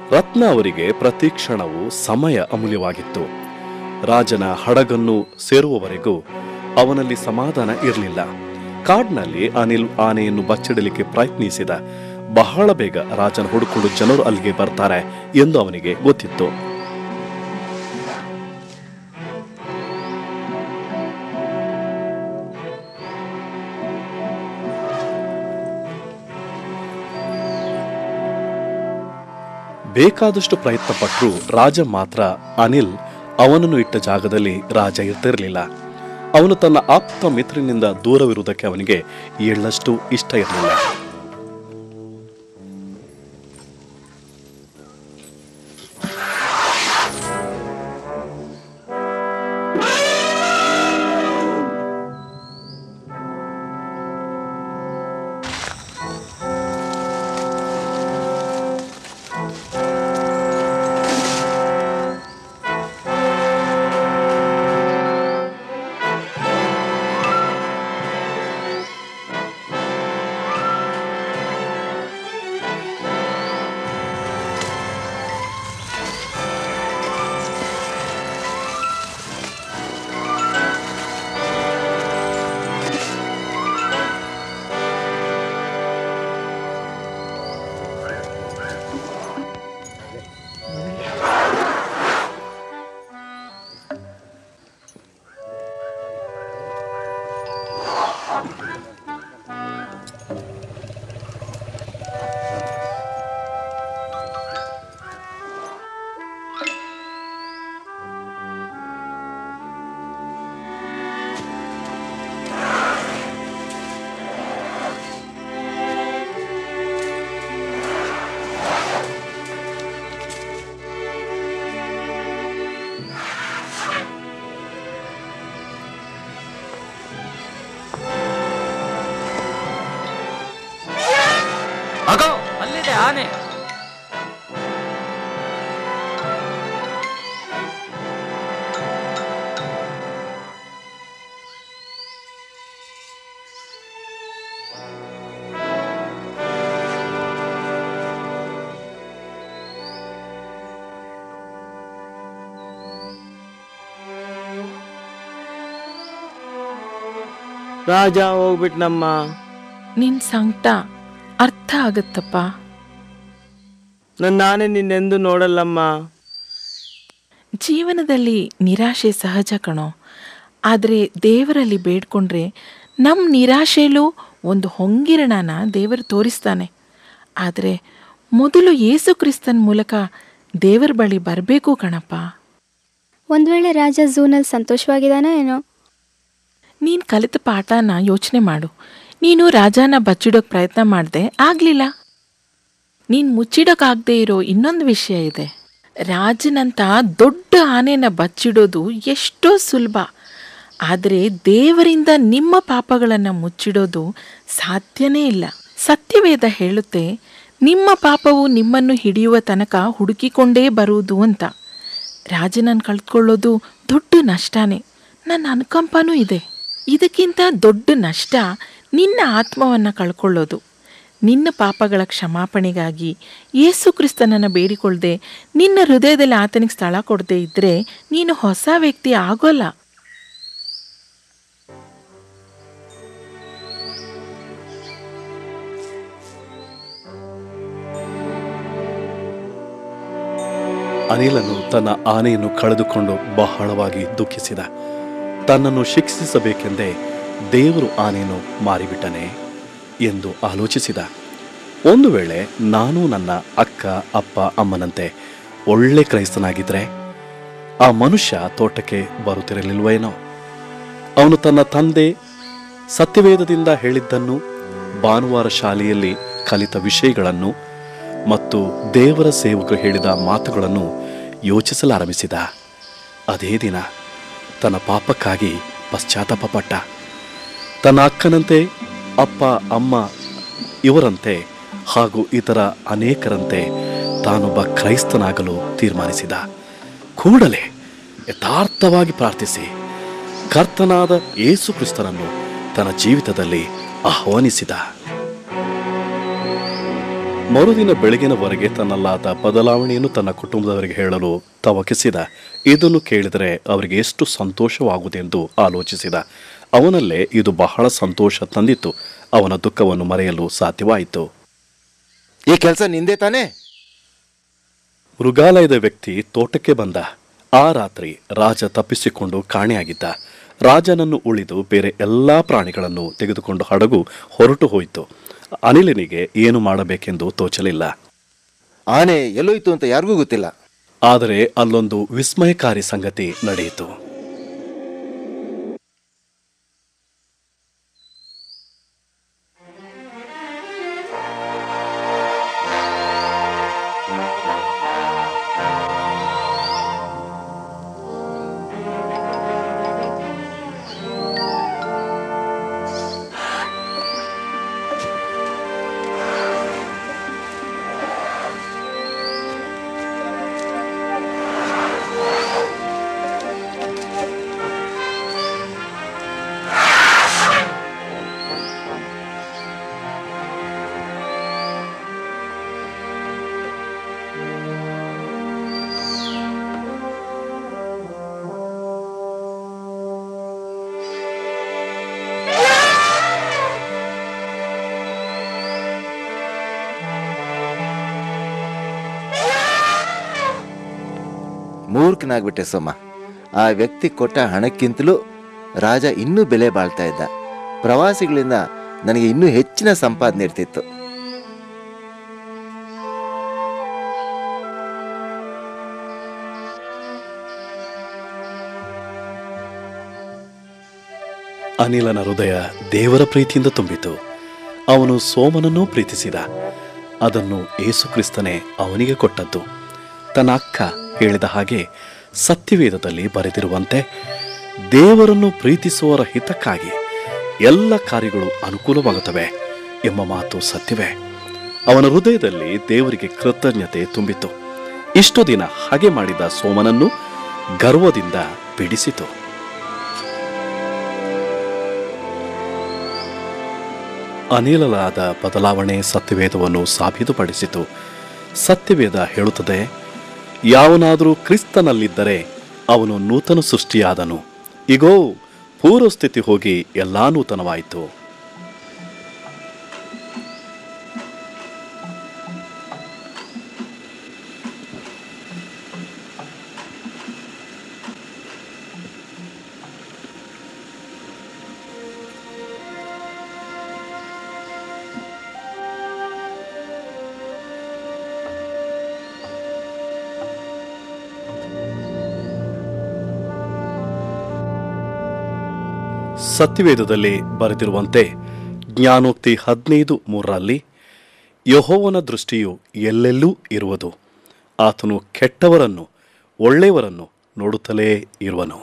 ರತ್ನ ಅವರಿಗೆ ಪ್ರತಿ ಕ್ಷಣವೂ ಸಮಯ ಅಮೂಲ್ಯವಾಗಿತ್ತು ರಾಜನ ಹಡಗನ್ನು ಸೇರುವವರೆಗೂ ಅವನಲ್ಲಿ ಸಮಾಧಾನ ಇರಲಿಲ್ಲ ಕಾಡ್ನಲ್ಲಿ ಅನಿಲ್ ಆನೆಯನ್ನು ಬಚ್ಚಿಡಲಿಕ್ಕೆ ಪ್ರಯತ್ನಿಸಿದ ಬಹಳ ಬೇಗ ರಾಜನ ಹುಡುಕೊಂಡು ಜನರು ಅಲ್ಲಿಗೆ ಬರ್ತಾರೆ ಎಂದು ಅವನಿಗೆ ಗೊತ್ತಿತ್ತು ಬೇಕಾದಷ್ಟು ಪ್ರಯತ್ನ ಪಟ್ಟರು ರಾಜ ಮಾತ್ರ ಅನಿಲ್ ಅವನನ್ನು ಇಟ್ಟ ಜಾಗದಲ್ಲಿ ರಾಜ ಇರ್ತಿರಲಿಲ್ಲ ಅವನು ತನ್ನ ಆಪ್ತ ಮಿತ್ರನಿಂದ ದೂರವಿರುವುದಕ್ಕೆ ಅವನಿಗೆ ಎಳ್ಳಷ್ಟು ಇಷ್ಟ ಇರಲಿಲ್ಲ ಅಗೋ ಅಲ್ಲಿದೆ ಆನೆ ರಾಜ ಹೋಗ್ಬಿಟ್ನಮ್ಮ ನಿನ್ ಸಂಕಟ ಅರ್ಥ ಆಗತ್ತಪ್ಪ ನನ್ನ ನಾನೇ ನಿನ್ನೆಂದು ನೋಡಲ್ಲಮ್ಮ ಜೀವನದಲ್ಲಿ ನಿರಾಶೆ ಸಹಜ ಕಣೋ ಆದರೆ ದೇವರಲ್ಲಿ ಬೇಡ್ಕೊಂಡ್ರೆ ನಮ್ಮ ನಿರಾಶೆಯಲ್ಲೂ ಒಂದು ಹೊಂಗಿರಣನ ದೇವರು ತೋರಿಸ್ತಾನೆ ಆದರೆ ಮೊದಲು ಯೇಸು ಕ್ರಿಸ್ತನ್ ಮೂಲಕ ದೇವರ ಬಳಿ ಬರಬೇಕು ಕಣಪ್ಪ ಒಂದು ವೇಳೆ ರಾಜ ಝೂನಲ್ಲಿ ಸಂತೋಷವಾಗಿದ್ದಾನೋ ಏನೋ ನೀನು ಕಲಿತ ಪಾಠನ ಯೋಚನೆ ಮಾಡು ನೀನು ರಾಜನ ಬಚ್ಚಿಡೋಕೆ ಪ್ರಯತ್ನ ಮಾಡಿದೆ ಆಗಲಿಲ್ಲ ನೀನು ಮುಚ್ಚಿಡೋಕ್ಕಾಗದೇ ಇರೋ ಇನ್ನೊಂದು ವಿಷಯ ಇದೆ ರಾಜನಂತ ದೊಡ್ಡ ಆನೆನ ಬಚ್ಚಿಡೋದು ಎಷ್ಟೋ ಸುಲಭ ಆದರೆ ದೇವರಿಂದ ನಿಮ್ಮ ಪಾಪಗಳನ್ನು ಮುಚ್ಚಿಡೋದು ಸಾಧ್ಯನೇ ಇಲ್ಲ ಸತ್ಯವೇದ ಹೇಳುತ್ತೆ ನಿಮ್ಮ ಪಾಪವು ನಿಮ್ಮನ್ನು ಹಿಡಿಯುವ ತನಕ ಹುಡುಕಿಕೊಂಡೇ ಬರುವುದು ಅಂತ ರಾಜನನ್ನು ಕಳ್ಕೊಳ್ಳೋದು ದೊಡ್ಡ ನಷ್ಟನೇ ನನ್ನ ಅನುಕಂಪನೂ ಇದೆ ಇದಕ್ಕಿಂತ ದೊಡ್ಡ ನಷ್ಟ ನಿನ್ನ ಆತ್ಮವನ್ನು ಕಳ್ಕೊಳ್ಳೋದು ನಿನ್ನ ಪಾಪಗಳ ಕ್ಷಮಾಪಣೆಗಾಗಿ ಯೇಸು ಕ್ರಿಸ್ತನನ್ನು ಬೇಡಿಕೊಳ್ಳದೆ ನಿನ್ನ ಹೃದಯದಲ್ಲಿ ಆತನಿಗೆ ಸ್ಥಳ ಕೊಡದೆ ಇದ್ದರೆ ನೀನು ಹೊಸ ವ್ಯಕ್ತಿ ಆಗೋಲ್ಲ ಅನಿಲನು ತನ್ನ ಆನೆಯನ್ನು ಕಳೆದುಕೊಂಡು ಬಹಳವಾಗಿ ದುಃಖಿಸಿದ ತನ್ನನ್ನು ಶಿಕ್ಷಿಸಬೇಕೆಂದೇ ದೇವರು ಆನೆಯನ್ನು ಮಾರಿಬಿಟ್ಟನೆ ಎಂದು ಆಲೋಚಿಸಿದ ಒಂದು ವೇಳೆ ನಾನು ನನ್ನ ಅಕ್ಕ ಅಪ್ಪ ಅಮ್ಮನಂತೆ ಒಳ್ಳೆ ಕ್ರೈಸ್ತನಾಗಿದ್ರೆ ಆ ಮನುಷ್ಯ ತೋಟಕ್ಕೆ ಬರುತ್ತಿರಲಿಲ್ವೇನೋ ಅವನು ತನ್ನ ತಂದೆ ಸತ್ಯವೇದದಿಂದ ಹೇಳಿದ್ದನ್ನು ಭಾನುವಾರ ಶಾಲೆಯಲ್ಲಿ ಕಲಿತ ವಿಷಯಗಳನ್ನು ಮತ್ತು ದೇವರ ಸೇವಕರು ಹೇಳಿದ ಮಾತುಗಳನ್ನು ಯೋಚಿಸಲಾರಂಭಿಸಿದ ಅದೇ ದಿನ ತನ್ನ ಪಾಪಕ್ಕಾಗಿ ಪಶ್ಚಾತ್ತಾಪಪಟ್ಟ ತನ್ನ ಅಕ್ಕನಂತೆ ಅಪ್ಪ ಅಮ್ಮ ಇವರಂತೆ ಹಾಗೂ ಇತರ ಅನೇಕರಂತೆ ತಾನೊಬ್ಬ ಕ್ರೈಸ್ತನಾಗಲು ತೀರ್ಮಾನಿಸಿದ ಕೂಡಲೇ ಯಥಾರ್ಥವಾಗಿ ಪ್ರಾರ್ಥಿಸಿ ಕರ್ತನಾದ ಯೇಸು ಕ್ರಿಸ್ತನನ್ನು ತನ್ನ ಜೀವಿತದಲ್ಲಿ ಆಹ್ವಾನಿಸಿದ ಮರುದಿನ ಬೆಳಗಿನವರೆಗೆ ತನ್ನಲ್ಲಾದ ಬದಲಾವಣೆಯನ್ನು ತನ್ನ ಕುಟುಂಬದವರಿಗೆ ಹೇಳಲು ತವಕಿಸಿದ ಇದನ್ನು ಕೇಳಿದರೆ ಅವರಿಗೆ ಎಷ್ಟು ಸಂತೋಷವಾಗುವುದೆಂದು ಆಲೋಚಿಸಿದ ಅವನಲ್ಲೇ ಇದು ಬಹಳ ಸಂತೋಷ ತಂದಿತ್ತು ಅವನ ದುಃಖವನ್ನು ಮರೆಯಲು ಸಾಧ್ಯವಾಯಿತು ಈ ಕೆಲಸ ನಿಂದೆ ತಾನೇ ಮೃಗಾಲಯದ ವ್ಯಕ್ತಿ ತೋಟಕ್ಕೆ ಬಂದ ಆ ರಾತ್ರಿ ರಾಜ ತಪ್ಪಿಸಿಕೊಂಡು ಕಾಣೆಯಾಗಿದ್ದ ರಾಜನನ್ನು ಉಳಿದು ಬೇರೆ ಎಲ್ಲಾ ಪ್ರಾಣಿಗಳನ್ನು ತೆಗೆದುಕೊಂಡು ಹಡಗು ಹೊರಟು ಹೋಯಿತು ಅನಿಲನಿಗೆ ಏನು ಮಾಡಬೇಕೆಂದು ತೋಚಲಿಲ್ಲ ಆನೆ ಎಲ್ಲೋಯ್ತು ಅಂತ ಯಾರಿಗೂ ಗೊತ್ತಿಲ್ಲ ಆದರೆ ಅಲ್ಲೊಂದು ವಿಸ್ಮಯಕಾರಿ ಸಂಗತಿ ನಡೆಯಿತು ಮೂರ್ಖನಾಗ್ಬಿಟ್ಟೆ ಸೋಮ ಆ ವ್ಯಕ್ತಿ ಕೊಟ್ಟ ಹಣಕ್ಕಿಂತಲೂ ರಾಜ ಇನ್ನೂ ಬೆಲೆ ಬಾಳ್ತಾ ಇದ್ದ ಪ್ರವಾಸಿಗಳಿಂದ ನನಗೆ ಇನ್ನೂ ಹೆಚ್ಚಿನ ಸಂಪಾದನೆ ಇರ್ತಿತ್ತು ಅನಿಲನ ಹೃದಯ ದೇವರ ಪ್ರೀತಿಯಿಂದ ತುಂಬಿತು ಅವನು ಸೋಮನನ್ನೂ ಪ್ರೀತಿಸಿದ ಅದನ್ನು ಏಸುಕ್ರಿಸ್ತನೇ ಅವನಿಗೆ ಕೊಟ್ಟದ್ದು ತನ್ನ ಅಕ್ಕ ಹೇಳಿದ ಹಾಗೆ ಸತ್ಯವೇದದಲ್ಲಿ ಬರೆದಿರುವಂತೆ ದೇವರನ್ನು ಪ್ರೀತಿಸುವವರ ಹಿತಕ್ಕಾಗಿ ಎಲ್ಲ ಕಾರ್ಯಗಳು ಅನುಕೂಲವಾಗುತ್ತವೆ ಎಂಬ ಮಾತು ಸತ್ಯವೇ ಅವನ ಹೃದಯದಲ್ಲಿ ದೇವರಿಗೆ ಕೃತಜ್ಞತೆ ತುಂಬಿತು ಇಷ್ಟು ದಿನ ಹಾಗೆ ಮಾಡಿದ ಸೋಮನನ್ನು ಗರ್ವದಿಂದ ಬಿಡಿಸಿತು ಅನಿಲಲಾದ ಬದಲಾವಣೆ ಸತ್ಯವೇದವನ್ನು ಸಾಬೀತುಪಡಿಸಿತು ಸತ್ಯವೇದ ಹೇಳುತ್ತದೆ ಯಾವನಾದರೂ ಕ್ರಿಸ್ತನಲ್ಲಿದ್ದರೆ ಅವನು ನೂತನ ಸೃಷ್ಟಿಯಾದನು ಇಗೋ ಪೂರ್ವಸ್ಥಿತಿ ಹೋಗಿ ಎಲ್ಲಾ ನೂತನವಾಯಿತು ಸತ್ಯವೇದದಲ್ಲಿ ಬರೆದಿರುವಂತೆ ಜ್ಞಾನೋಕ್ತಿ ಹದಿನೈದು ಮೂರರಲ್ಲಿ ಯಹೋವನ ದೃಷ್ಟಿಯು ಎಲ್ಲೆಲ್ಲೂ ಇರುವುದು ಆತನು ಕೆಟ್ಟವರನ್ನು ಒಳ್ಳೆಯವರನ್ನು ನೋಡುತ್ತಲೇ ಇರುವನು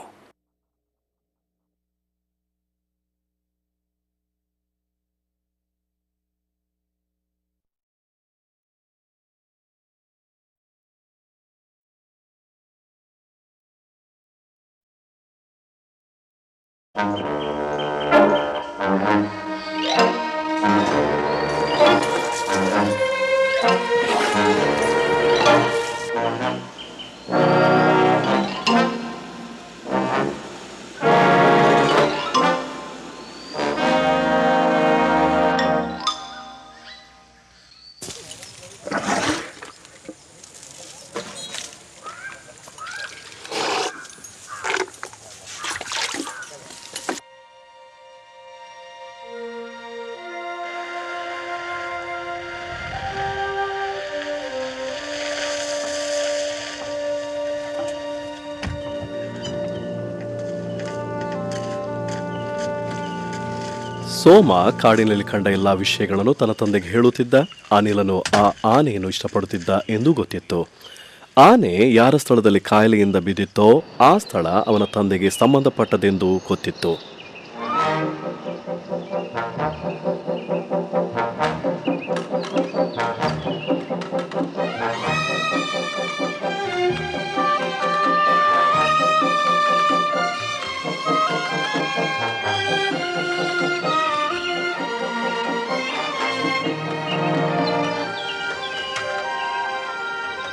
ಸೋಮ ಕಾಡಿನಲ್ಲಿ ಕಂಡ ಎಲ್ಲ ವಿಷಯಗಳನ್ನು ತನ್ನ ತಂದೆಗೆ ಹೇಳುತ್ತಿದ್ದ ಅನಿಲನು ಆ ಆನೆಯನ್ನು ಇಷ್ಟಪಡುತ್ತಿದ್ದ ಎಂದು ಗೊತ್ತಿತ್ತು ಆನೆ ಯಾರ ಸ್ಥಳದಲ್ಲಿ ಕಾಯಿಲೆಯಿಂದ ಬಿದ್ದಿತ್ತೋ ಆ ಸ್ಥಳ ಅವನ ತಂದೆಗೆ ಸಂಬಂಧಪಟ್ಟದೆಂದು ಗೊತ್ತಿತ್ತು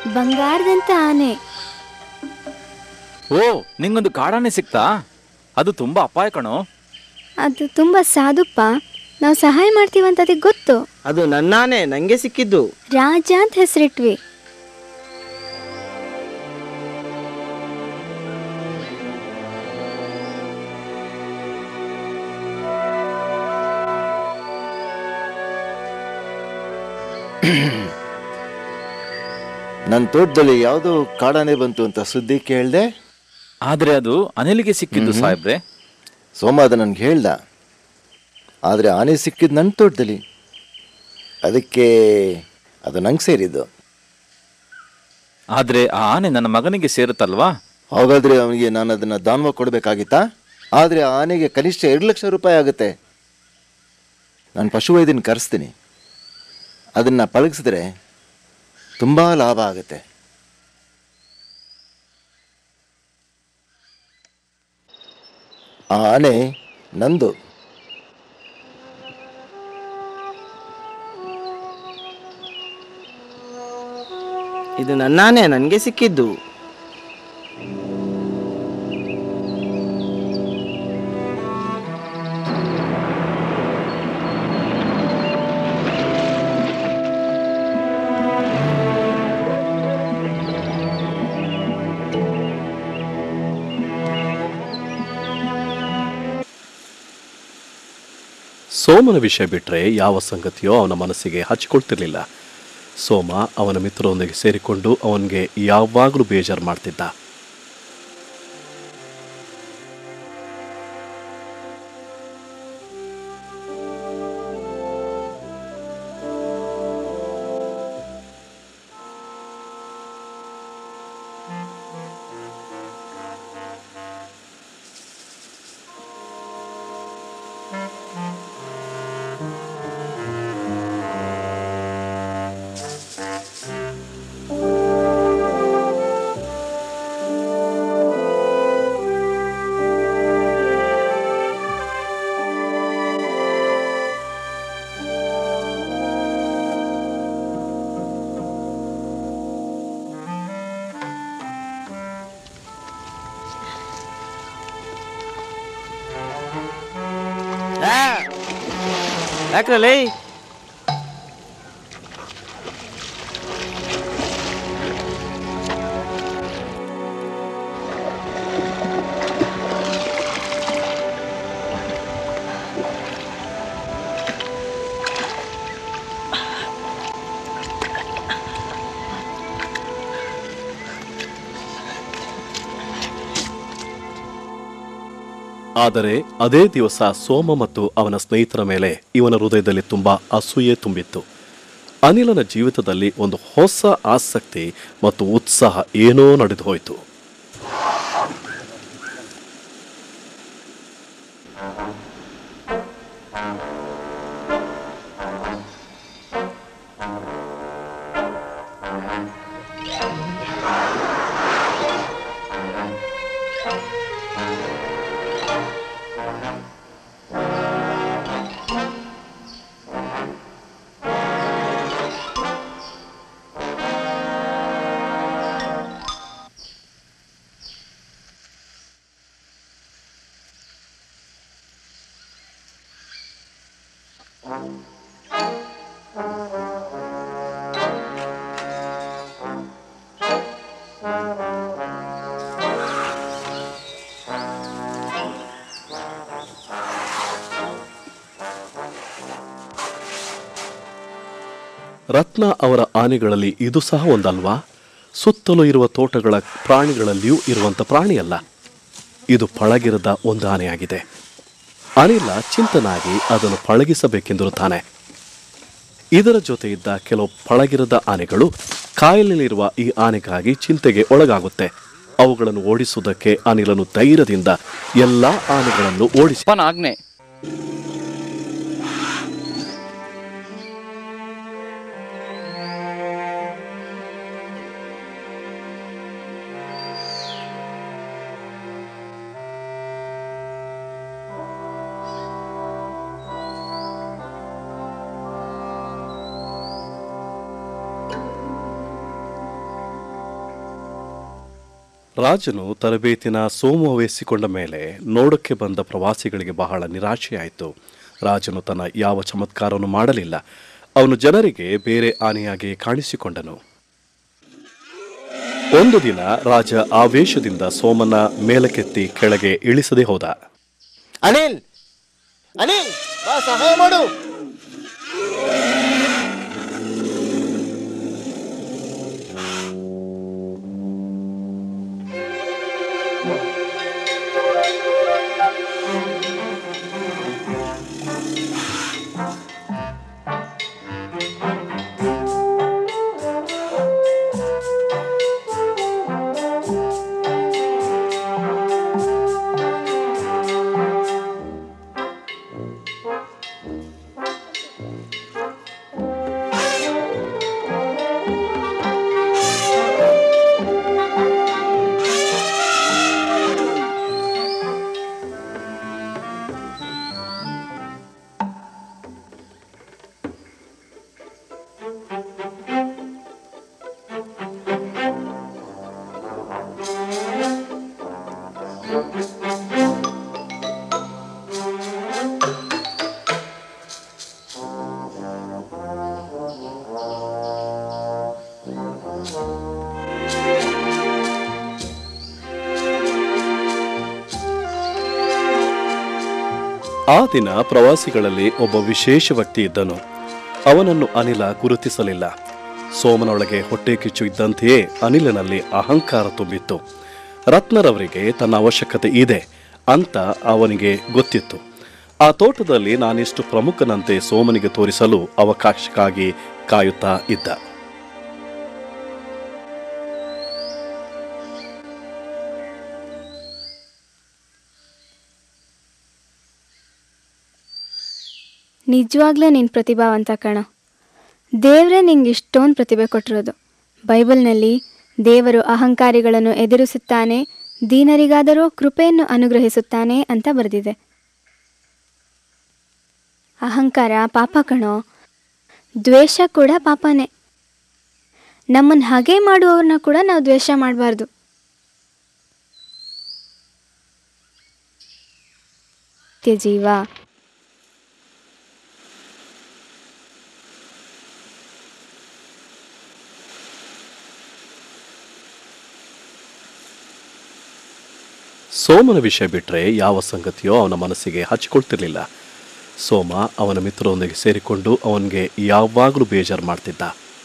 ಬಂಗಾರದಂತ ಆನೆ ಓ ನಿಂಗೊಂದು ಕಾಡಾನೆ ಸಿಕ್ತಾ ಅದು ತುಂಬಾ ಅಪಾಯ ಕಣೋ ಅದು ತುಂಬ ಸಾಧುಪ್ಪ ನಾವು ಸಹಾಯ ಮಾಡ್ತೀವಂತ ಅದಕ್ಕೆ ಗೊತ್ತು ಅದು ನನ್ನಾನೆ ನಂಗೆ ಸಿಕ್ಕಿದ್ದು ರಾಜ ಅಂತ ಹೆಸರಿಟ್ವಿ ನನ್ನ ತೋಟದಲ್ಲಿ ಯಾವುದೋ ಕಾಡಾನೆ ಬಂತು ಅಂತ ಸುದ್ದಿ ಕೇಳಿದೆ ಆದ್ರೆ ಅದು ಅನಿಲಿಗೆ ಸಿಕ್ಕಿದ್ದು ಸಾಹೇಬ್ರೆ ಸೋಮ ಅದು ನನಗೆ ಹೇಳ್ದ ಆದರೆ ಆನೆ ಸಿಕ್ಕಿದ್ದು ನನ್ನ ತೋಟದಲ್ಲಿ ಅದಕ್ಕೆ ಅದು ನಂಗೆ ಸೇರಿದ್ದು ಆದ್ರೆ ಆ ಆನೆ ನನ್ನ ಮಗನಿಗೆ ಸೇರುತ್ತಲ್ವಾ ಹಾಗಾದರೆ ಅವನಿಗೆ ನಾನು ಅದನ್ನು ದಾನವ ಕೊಡಬೇಕಾಗಿತ್ತಾ ಆದರೆ ಆ ಆನೆಗೆ ಕನಿಷ್ಠ ಎರಡು ಲಕ್ಷ ರೂಪಾಯಿ ಆಗುತ್ತೆ ನಾನು ಪಶುವೈದ್ಯನ ಕರೆಸ್ತೀನಿ ಅದನ್ನು ಪಳಗಿಸಿದ್ರೆ ತುಂಬ ಲಾಭ ಆಗುತ್ತೆ ಆ ಆನೆ ನಂದು ಇದು ನನ್ನಾನೆ ನನಗೆ ಸಿಕ್ಕಿದ್ದು ಸೋಮನ ವಿಷಯ ಬಿಟ್ಟರೆ ಯಾವ ಸಂಗತಿಯೋ ಅವನ ಮನಸ್ಸಿಗೆ ಹಚ್ಚಿಕೊಳ್ತಿರ್ಲಿಲ್ಲ ಸೋಮ ಅವನ ಮಿತ್ರರೊಂದಿಗೆ ಸೇರಿಕೊಂಡು ಅವನಿಗೆ ಯಾವಾಗಲೂ ಬೇಜಾರು ಮಾಡ್ತಿದ್ದ ಯಾಕ್ರಲ್ಲೇ ಆದರೆ ಅದೇ ದಿವಸ ಸೋಮ ಮತ್ತು ಅವನ ಸ್ನೇಹಿತರ ಮೇಲೆ ಇವನ ಹೃದಯದಲ್ಲಿ ತುಂಬಾ ಅಸೂಯೆ ತುಂಬಿತ್ತು ಅನಿಲನ ಜೀವಿತದಲ್ಲಿ ಒಂದು ಹೊಸ ಆಸಕ್ತಿ ಮತ್ತು ಉತ್ಸಾಹ ಏನೋ ನಡೆದು ಹೋಯಿತು ರತ್ನ ಅವರ ಆನೆಗಳಲ್ಲಿ ಇದು ಸಹ ಒಂದಲ್ವಾ ಸುತ್ತಲೂ ಇರುವ ತೋಟಗಳ ಪ್ರಾಣಿಗಳಲ್ಲಿಯೂ ಇರುವಂತ ಪ್ರಾಣಿಯಲ್ಲ ಇದು ಪಳಗಿರದ ಒಂದು ಆನೆಯಾಗಿದೆ ಅನಿಲ ಚಿಂತನಾಗಿ ಅದನ್ನು ಪಳಗಿಸಬೇಕೆಂದಿರುತ್ತಾನೆ ಇದರ ಜೊತೆ ಇದ್ದ ಕೆಲವು ಪಳಗಿರದ ಆನೆಗಳು ಕಾಯಿಲೆಯಲ್ಲಿರುವ ಈ ಆನೆಗಾಗಿ ಚಿಂತೆಗೆ ಒಳಗಾಗುತ್ತೆ ಅವುಗಳನ್ನು ಓಡಿಸುವುದಕ್ಕೆ ಅನಿಲನು ಧೈರ್ಯದಿಂದ ಎಲ್ಲಾ ಆನೆಗಳನ್ನು ಓಡಿಸಿ ಅಪ್ಪನ ಆಜ್ಞೆ ರಾಜನು ತರಬೇತಿನ ಸೋಮು ವಹಿಸಿಕೊಂಡ ಮೇಲೆ ನೋಡಕ್ಕೆ ಬಂದ ಪ್ರವಾಸಿಗಳಿಗೆ ಬಹಳ ನಿರಾಶೆಯಾಯಿತು ರಾಜನು ತನ್ನ ಯಾವ ಚಮತ್ಕಾರವನ್ನು ಮಾಡಲಿಲ್ಲ ಅವನು ಜನರಿಗೆ ಬೇರೆ ಆನೆಯಾಗಿ ಕಾಣಿಸಿಕೊಂಡನು ಒಂದು ದಿನ ರಾಜ ಆವೇಶದಿಂದ ಸೋಮನ ಮೇಲಕ್ಕೆತ್ತಿ ಕೆಳಗೆ ಇಳಿಸದೆ ಹೋದ ಅನಿಲ್ ಅನಿಲ್ ಬಾ ಸಹಾಯ ಮಾಡು ಆ ದಿನ ಪ್ರವಾಸಿಗಳಲ್ಲಿ ಒಬ್ಬ ವಿಶೇಷ ವ್ಯಕ್ತಿ ಇದ್ದನು ಅವನನ್ನು ಅನಿಲ ಗುರುತಿಸಲಿಲ್ಲ ಸೋಮನೊಳಗೆ ಹೊಟ್ಟೆ ಕಿಚ್ಚು ಇದ್ದಂತೆಯೇ ಅನಿಲನಲ್ಲಿ ಅಹಂಕಾರ ತುಂಬಿತ್ತು ರತ್ನರವರಿಗೆ ತನ್ನ ಅವಶ್ಯಕತೆ ಇದೆ ಅಂತ ಅವನಿಗೆ ಗೊತ್ತಿತ್ತು ಆ ತೋಟದಲ್ಲಿ ನಾನಿಷ್ಟು ಪ್ರಮುಖನಂತೆ ಸೋಮನಿಗೆ ತೋರಿಸಲು ಅವಕಾಶಕ್ಕಾಗಿ ಕಾಯುತ್ತಾ ಇದ್ದ ನಿಜವಾಗ್ಲೂ ನೀನು ಪ್ರತಿಭಾವಂತ ಕಣೋ ದೇವರೇ ನಿಂಗೆ ಇಷ್ಟೊಂದು ಪ್ರತಿಭೆ ಕೊಟ್ಟಿರೋದು ಬೈಬಲ್ನಲ್ಲಿ ದೇವರು ಅಹಂಕಾರಿಗಳನ್ನು ಎದುರಿಸುತ್ತಾನೆ ದೀನರಿಗಾದರೂ ಕೃಪೆಯನ್ನು ಅನುಗ್ರಹಿಸುತ್ತಾನೆ ಅಂತ ಬರೆದಿದೆ ಅಹಂಕಾರ ಪಾಪ ಕಣೋ ದ್ವೇಷ ಕೂಡ ಪಾಪನೇ ನಮ್ಮನ್ನು ಹಾಗೆ ಮಾಡುವವ್ರನ್ನ ಕೂಡ ನಾವು ದ್ವೇಷ ಮಾಡಬಾರ್ದು ಜೀವ ಸೋಮನ ವಿಷಯ ಬಿಟ್ಟರೆ ಯಾವ ಸಂಗತಿಯೋ ಅವನ ಮನಸ್ಸಿಗೆ ಹಚ್ಚಿಕೊಳ್ತಿರ್ಲಿಲ್ಲ ಸೋಮ ಅವನ ಮಿತ್ರರೊಂದಿಗೆ ಸೇರಿಕೊಂಡು ಅವನಿಗೆ ಯಾವಾಗಲೂ ಬೇಜಾರು ಮಾಡ್ತಿದ್ದ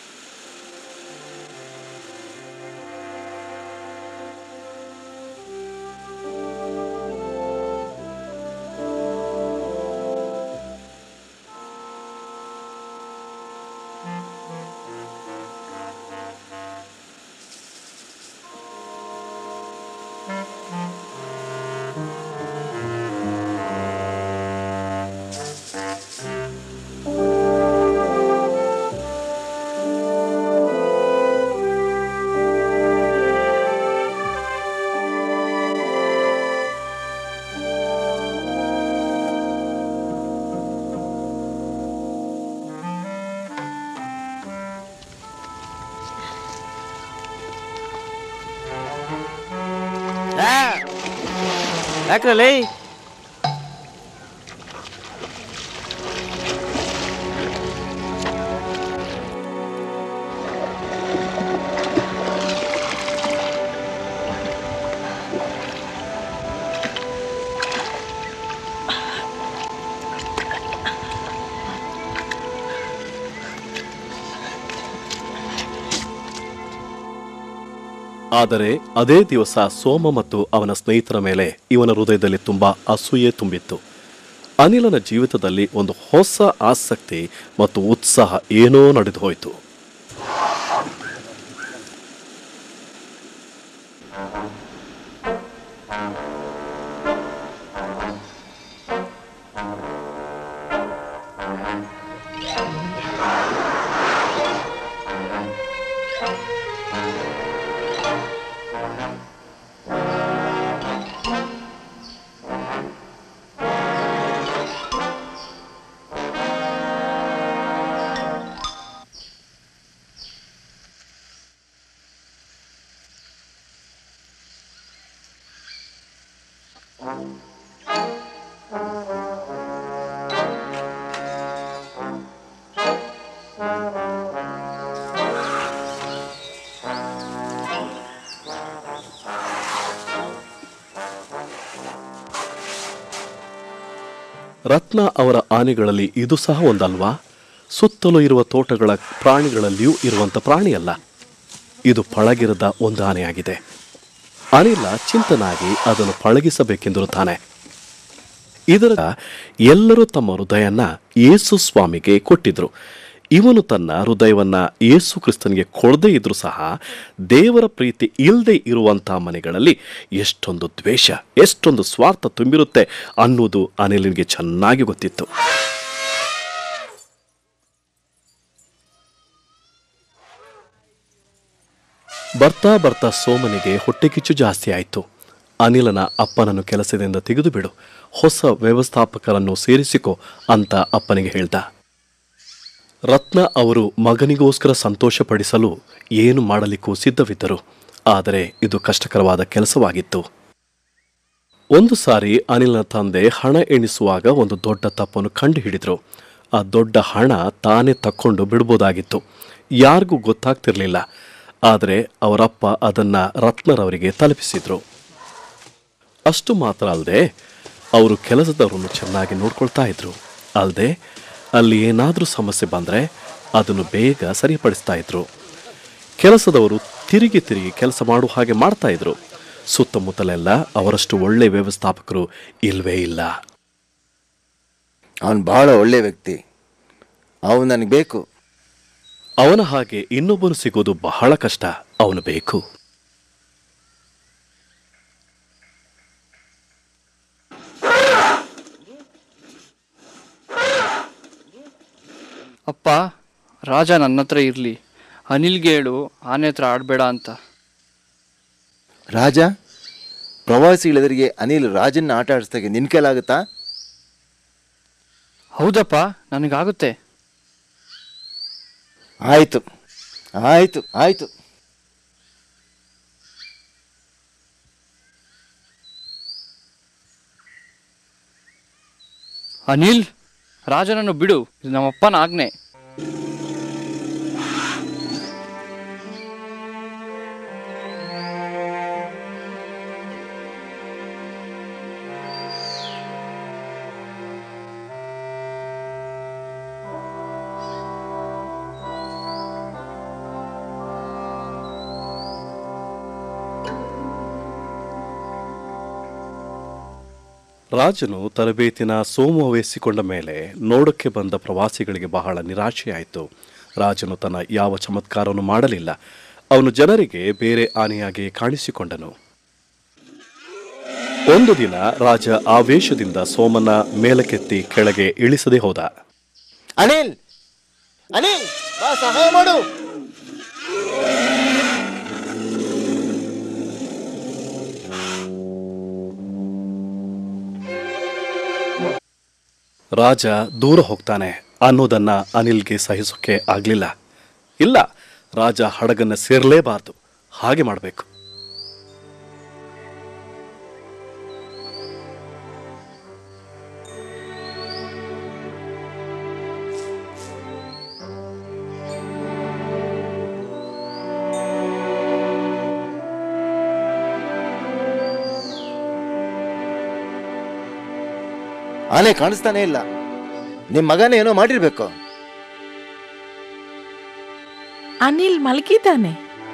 ಯಾಕ್ರಲ್ಲೇ ಆದರೆ ಅದೇ ದಿವಸ ಸೋಮ ಮತ್ತು ಅವನ ಸ್ನೇಹಿತರ ಮೇಲೆ ಇವನ ಹೃದಯದಲ್ಲಿ ತುಂಬಾ ಅಸೂಯೆ ತುಂಬಿತ್ತು ಅನಿಲನ ಜೀವಿತದಲ್ಲಿ ಒಂದು ಹೊಸ ಆಸಕ್ತಿ ಮತ್ತು ಉತ್ಸಾಹ ಏನೋ ನಡೆದು ಹೋಯಿತು ರತ್ನ ಅವರ ಆನೆಗಳಲ್ಲಿ ಇದು ಸಹ ಒಂದಲ್ವಾ ಸುತ್ತಲೂ ಇರುವ ತೋಟಗಳ ಪ್ರಾಣಿಗಳಲ್ಲಿಯೂ ಇರುವಂತ ಪ್ರಾಣಿಯಲ್ಲ ಇದು ಪಳಗಿರದ ಒಂದು ಆನೆಯಾಗಿದೆ ಅನಿಲ ಚಿಂತನಾಗಿ ಅದನ್ನು ಪಳಗಿಸಬೇಕೆಂದಿರುತ್ತಾನೆ ಇದರ ಎಲ್ಲರೂ ತಮ್ಮ ಹೃದಯನ ಯೇಸು ಸ್ವಾಮಿಗೆ ಕೊಟ್ಟಿದ್ರು ಇವನು ತನ್ನ ಹೃದಯವನ್ನ ಯೇಸು ಕ್ರಿಸ್ತನಿಗೆ ಕೊಡದೇ ಇದ್ರೂ ಸಹ ದೇವರ ಪ್ರೀತಿ ಇಲ್ಲದೆ ಇರುವಂತಹ ಮನೆಗಳಲ್ಲಿ ಎಷ್ಟೊಂದು ದ್ವೇಷ ಎಷ್ಟೊಂದು ಸ್ವಾರ್ಥ ತುಂಬಿರುತ್ತೆ ಅನ್ನೋದು ಅನಿಲನಿಗೆ ಚೆನ್ನಾಗಿ ಗೊತ್ತಿತ್ತು ಬರ್ತಾ ಬರ್ತಾ ಸೋಮನಿಗೆ ಹೊಟ್ಟೆಕಿಚ್ಚು ಜಾಸ್ತಿ ಆಯಿತು ಅನಿಲನ ಅಪ್ಪನನ್ನು ಕೆಲಸದಿಂದ ತೆಗೆದು ಬಿಡು ಹೊಸ ವ್ಯವಸ್ಥಾಪಕರನ್ನು ಸೇರಿಸಿಕೊ ಅಂತ ಅಪ್ಪನಿಗೆ ಹೇಳ್ದ ರತ್ನ ಅವರು ಮಗನಿಗೋಸ್ಕರ ಸಂತೋಷಪಡಿಸಲು ಏನು ಮಾಡಲಿಕ್ಕೂ ಸಿದ್ಧವಿದ್ದರು ಆದರೆ ಇದು ಕಷ್ಟಕರವಾದ ಕೆಲಸವಾಗಿತ್ತು ಒಂದು ಸಾರಿ ಅನಿಲನ ತಂದೆ ಹಣ ಎಣಿಸುವಾಗ ಒಂದು ದೊಡ್ಡ ತಪ್ಪನ್ನು ಕಂಡು ಹಿಡಿದ್ರು ಆ ದೊಡ್ಡ ಹಣ ತಾನೇ ತಕ್ಕೊಂಡು ಬಿಡ್ಬೋದಾಗಿತ್ತು ಯಾರಿಗೂ ಗೊತ್ತಾಗ್ತಿರ್ಲಿಲ್ಲ ಆದರೆ ಅವರಪ್ಪ ಅದನ್ನ ರತ್ನರವರಿಗೆ ತಲುಪಿಸಿದ್ರು ಅಷ್ಟು ಮಾತ್ರ ಅಲ್ಲದೆ ಅವರು ಕೆಲಸದವರನ್ನು ಚೆನ್ನಾಗಿ ನೋಡ್ಕೊಳ್ತಾ ಇದ್ರು ಅಲ್ಲದೆ ಅಲ್ಲಿ ಏನಾದರೂ ಸಮಸ್ಯೆ ಬಂದರೆ ಅದನ್ನು ಬೇಗ ಸರಿಪಡಿಸ್ತಾ ಇದ್ರು ಕೆಲಸದವರು ತಿರುಗಿ ತಿರುಗಿ ಕೆಲಸ ಮಾಡುವ ಹಾಗೆ ಮಾಡ್ತಾ ಇದ್ರು ಸುತ್ತಮುತ್ತಲೆಲ್ಲ ಅವರಷ್ಟು ಒಳ್ಳೆ ವ್ಯವಸ್ಥಾಪಕರು ಇಲ್ವೇ ಇಲ್ಲ ಅವನು ಬಹಳ ಒಳ್ಳೆ ವ್ಯಕ್ತಿ ಅವನು ನನಗೆ ಬೇಕು ಅವನ ಹಾಗೆ ಇನ್ನೊಬ್ಬನು ಸಿಗೋದು ಬಹಳ ಕಷ್ಟ ಅವನು ಬೇಕು ಅಪ್ಪ ರಾಜ ನನ್ನ ಹತ್ರ ಇರಲಿ ಅನಿಲ್ಗೆ ಹೇಳು ಆನೆ ಹತ್ರ ಆಡಬೇಡ ಅಂತ ರಾಜ ಪ್ರವಾಸಿಗಳೆದುರಿಗೆ ಅನಿಲ್ ರಾಜನ್ನ ಆಟ ಆಡಿಸ್ದಾಗೆ ನಿನ್ ಕೈಲಾಗುತ್ತಾ ಹೌದಪ್ಪ ನನಗಾಗುತ್ತೆ ಆಯ್ತು ಆಯ್ತು ಆಯ್ತು ಅನಿಲ್ ರಾಜನನ್ನು ಬಿಡು ಇದು ನಮ್ಮಪ್ಪನ ಆಜ್ಞೆ ರಾಜನು ತರಬೇತಿನ ಸೋಮು ವಹಿಸಿಕೊಂಡ ಮೇಲೆ ನೋಡಕ್ಕೆ ಬಂದ ಪ್ರವಾಸಿಗಳಿಗೆ ಬಹಳ ನಿರಾಶೆಯಾಯಿತು ರಾಜನು ತನ್ನ ಯಾವ ಚಮತ್ಕಾರವನ್ನು ಮಾಡಲಿಲ್ಲ ಅವನು ಜನರಿಗೆ ಬೇರೆ ಆನೆಯಾಗಿ ಕಾಣಿಸಿಕೊಂಡನು ಒಂದು ದಿನ ರಾಜ ಆವೇಶದಿಂದ ಸೋಮನ ಮೇಲಕ್ಕೆತ್ತಿ ಕೆಳಗೆ ಇಳಿಸದೆ ಹೋದ ಅನಿಲ್ ಅನಿಲ್ ಬಾ ಸಹಾಯ ಮಾಡು ರಾಜ ದೂರ ಹೋಗ್ತಾನೆ ಅನ್ನೋದನ್ನ ಅನಿಲ್ಗೆ ಸಹಿಸೋಕೆ ಆಗ್ಲಿಲ್ಲ ಇಲ್ಲ ರಾಜ ಹಡಗನ್ನ ಸೇರ್ಲೇಬಾರ್ದು ಹಾಗೆ ಮಾಡಬೇಕು ಆನೆ ಕಾಣಿಸ್ತಾನೆ ಇಲ್ಲ ನಿಮ್ ಮಗನೇ ಏನೋ ಮಾಡಿರ್ಬೇಕು ಅನಿಲ್ ಮಲಗಿದ್ದಾನೆ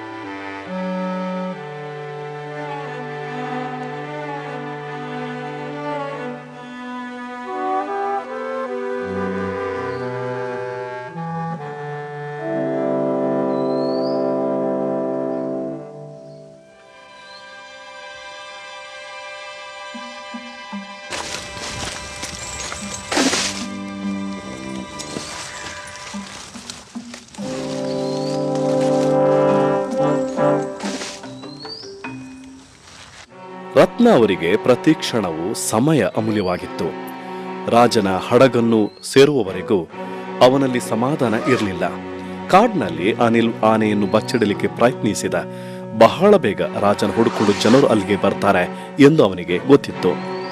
ರತ್ನ ಅವರಿಗೆ ಪ್ರತಿ ಕ್ಷಣವೂ ಸಮಯ ಅಮೂಲ್ಯವಾಗಿತ್ತು ರಾಜನ ಹಡಗನ್ನು ಸೇರುವವರೆಗೂ ಅವನಲ್ಲಿ ಸಮಾಧಾನ ಇರಲಿಲ್ಲ ಕಾಡ್ನಲ್ಲಿ ಅನಿಲ್ ಆನೆಯನ್ನು ಬಚ್ಚಿಡಲಿಕ್ಕೆ ಪ್ರಯತ್ನಿಸಿದ ಬಹಳ ಬೇಗ ರಾಜನ ಹುಡುಕೊಂಡು ಜನರು ಅಲ್ಲಿಗೆ ಬರ್ತಾರೆ ಎಂದು ಅವನಿಗೆ ಗೊತ್ತಿತ್ತು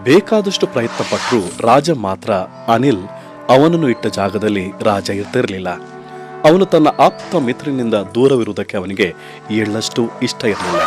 ಬೇಕಾದಷ್ಟು ಪ್ರಯತ್ನ ಪಟ್ಟರು ರಾಜ ಮಾತ್ರ ಅನಿಲ್ ಅವನನ್ನು ಇಟ್ಟ ಜಾಗದಲ್ಲಿ ರಾಜ ಇರ್ತಿರಲಿಲ್ಲ ಅವನು ತನ್ನ ಆಪ್ತ ಮಿತ್ರನಿಂದ ದೂರವಿರುವುದಕ್ಕೆ ಅವನಿಗೆ ಎಳ್ಳಷ್ಟು ಇಷ್ಟ ಇರಲಿಲ್ಲ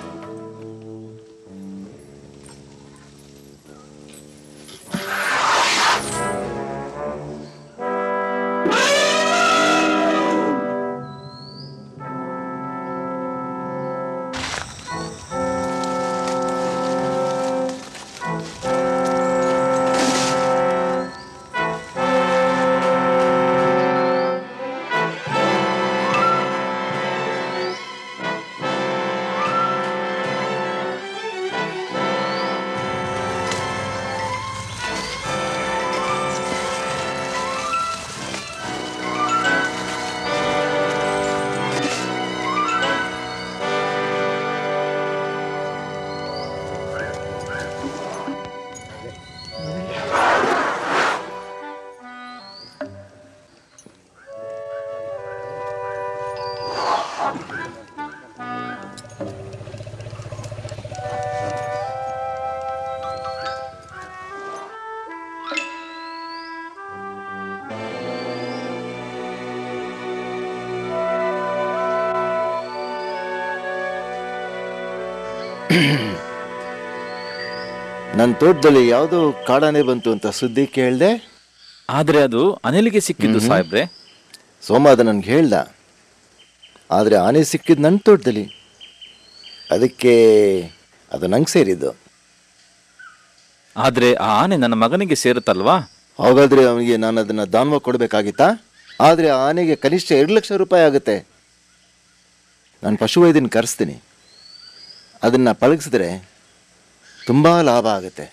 ನನ್ನ ತೋಟದಲ್ಲಿ ಯಾವುದೋ ಕಾಡಾನೆ ಬಂತು ಅಂತ ಸುದ್ದಿ ಕೇಳಿದೆ ಆದ್ರೆ ಅದು ಅನಿಲ್ಗೆ ಸಿಕ್ಕಿದ್ದು ಸಾಹೇಬ್ರೆ ಸೋಮ ಅದು ನನ್ಗೆ ಹೇಳ್ದ ಆದರೆ ಆನೆ ಸಿಕ್ಕಿದ್ದು ನನ್ನ ತೋಟದಲ್ಲಿ ಅದಕ್ಕೆ ಅದು ನಂಗೆ ಸೇರಿದ್ದು ಆದ್ರೆ ಆ ಆನೆ ನನ್ನ ಮಗನಿಗೆ ಸೇರುತ್ತಲ್ವಾ ಹಾಗಾದರೆ ಅವನಿಗೆ ನಾನು ಅದನ್ನು ದಾನವ ಕೊಡಬೇಕಾಗಿತ್ತಾ ಆದರೆ ಆ ಆನೆಗೆ ಕನಿಷ್ಠ ಎರಡು ಲಕ್ಷ ರೂಪಾಯಿ ಆಗುತ್ತೆ ನಾನು ಪಶುವೈದ್ಯನ ಕರೆಸ್ತೀನಿ ಅದನ್ನು ಪಳಗಿಸಿದ್ರೆ ತುಂಬ ಲಾಭ ಆಗುತ್ತೆ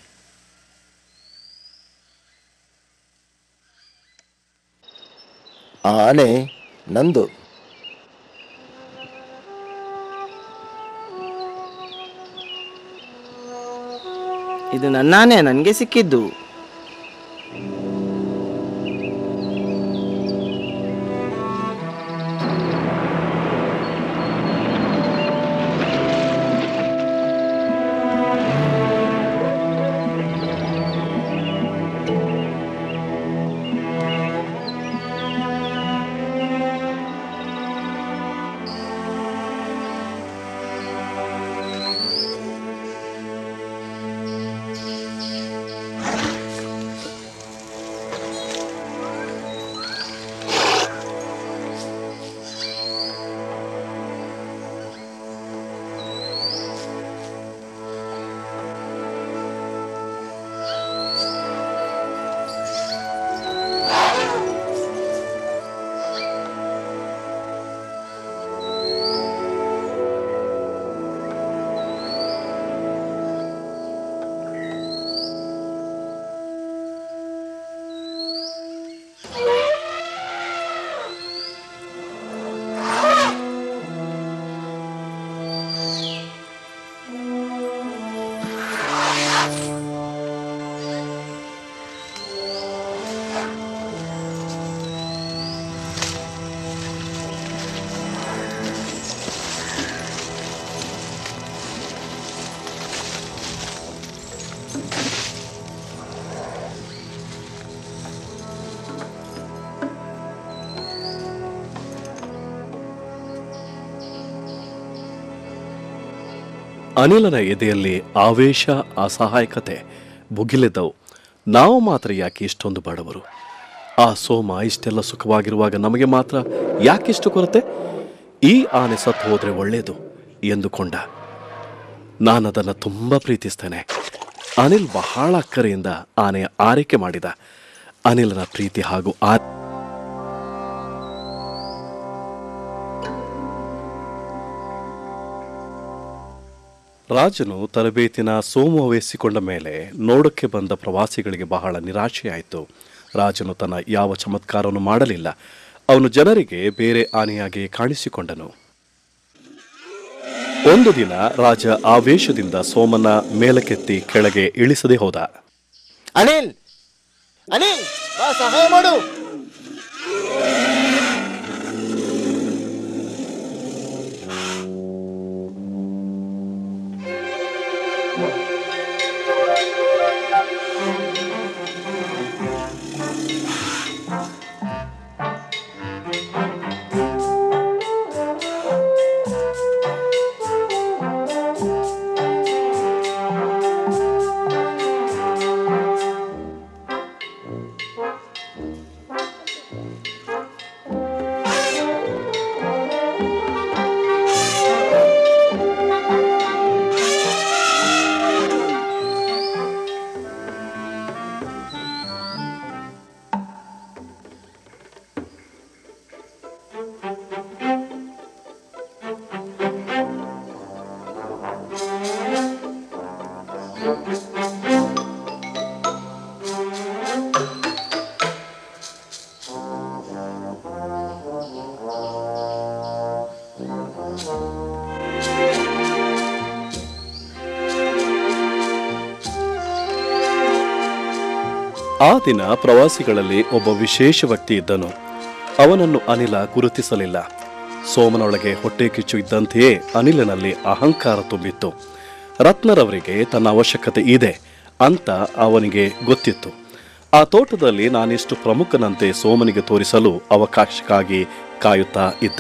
ಆ ಆನೆ ನಂದು ಇದು ನನ್ನಾನೆ ನನಗೆ ಸಿಕ್ಕಿದ್ದು ಅನಿಲನ ಎದೆಯಲ್ಲಿ ಆವೇಶ ಅಸಹಾಯಕತೆ ಭುಗಿಲೆದ್ದವು ನಾವು ಮಾತ್ರ ಯಾಕೆ ಇಷ್ಟೊಂದು ಬಡವರು ಆ ಸೋಮ ಇಷ್ಟೆಲ್ಲ ಸುಖವಾಗಿರುವಾಗ ನಮಗೆ ಮಾತ್ರ ಯಾಕಿಷ್ಟು ಕೊರತೆ ಈ ಆನೆ ಸತ್ತು ಹೋದ್ರೆ ಒಳ್ಳೆಯದು ಎಂದುಕೊಂಡ ನಾನದನ್ನು ತುಂಬ ಪ್ರೀತಿಸ್ತೇನೆ ಅನಿಲ್ ಬಹಳ ಅಕ್ಕರೆಯಿಂದ ಆನೆಯ ಆರೈಕೆ ಮಾಡಿದ ಅನಿಲನ ಪ್ರೀತಿ ಹಾಗೂ ಆ ರಾಜನು ತರಬೇತಿನ ಸೋಮು ವಹಿಸಿಕೊಂಡ ಮೇಲೆ ನೋಡಕ್ಕೆ ಬಂದ ಪ್ರವಾಸಿಗಳಿಗೆ ಬಹಳ ನಿರಾಶೆಯಾಯಿತು ರಾಜನು ತನ್ನ ಯಾವ ಚಮತ್ಕಾರವನ್ನು ಮಾಡಲಿಲ್ಲ ಅವನು ಜನರಿಗೆ ಬೇರೆ ಆನೆಯಾಗಿ ಕಾಣಿಸಿಕೊಂಡನು ಒಂದು ದಿನ ರಾಜ ಆವೇಶದಿಂದ ಸೋಮನ ಮೇಲಕ್ಕೆತ್ತಿ ಕೆಳಗೆ ಇಳಿಸದೆ ಹೋದ ಅನಿಲ್ ಅನಿಲ್ ಬಾ ಸಹಾಯ ಮಾಡು ಆ ದಿನ ಪ್ರವಾಸಿಗಳಲ್ಲಿ ಒಬ್ಬ ವಿಶೇಷ ವ್ಯಕ್ತಿ ಇದ್ದನು ಅವನನ್ನು ಅನಿಲ ಗುರುತಿಸಲಿಲ್ಲ ಸೋಮನೊಳಗೆ ಹೊಟ್ಟೆ ಕಿಚ್ಚು ಇದ್ದಂತೆಯೇ ಅನಿಲನಲ್ಲಿ ಅಹಂಕಾರ ತುಂಬಿತ್ತು ರತ್ನರವರಿಗೆ ತನ್ನ ಅವಶ್ಯಕತೆ ಇದೆ ಅಂತ ಅವನಿಗೆ ಗೊತ್ತಿತ್ತು ಆ ತೋಟದಲ್ಲಿ ನಾನಿಷ್ಟು ಪ್ರಮುಖನಂತೆ ಸೋಮನಿಗೆ ತೋರಿಸಲು ಅವಕಾಶಕ್ಕಾಗಿ ಕಾಯುತ್ತಾ ಇದ್ದ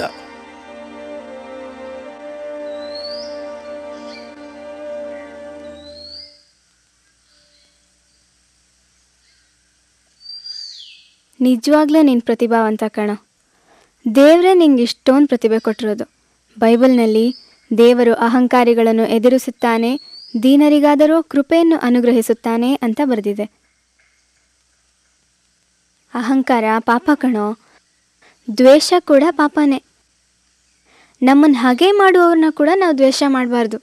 ನಿಜವಾಗ್ಲೂ ನೀನು ಪ್ರತಿಭಾವಂತ ಕಣೋ ದೇವರೇ ನಿಂಗೆ ಇಷ್ಟೊಂದು ಪ್ರತಿಭೆ ಕೊಟ್ಟಿರೋದು ಬೈಬಲ್ನಲ್ಲಿ ದೇವರು ಅಹಂಕಾರಿಗಳನ್ನು ಎದುರಿಸುತ್ತಾನೆ ದೀನರಿಗಾದರೂ ಕೃಪೆಯನ್ನು ಅನುಗ್ರಹಿಸುತ್ತಾನೆ ಅಂತ ಬರೆದಿದೆ ಅಹಂಕಾರ ಪಾಪ ಕಣೋ ದ್ವೇಷ ಕೂಡ ಪಾಪನೇ ನಮ್ಮನ್ನು ಹಾಗೆ ಮಾಡುವವ್ರನ್ನ ಕೂಡ ನಾವು ದ್ವೇಷ ಮಾಡಬಾರ್ದು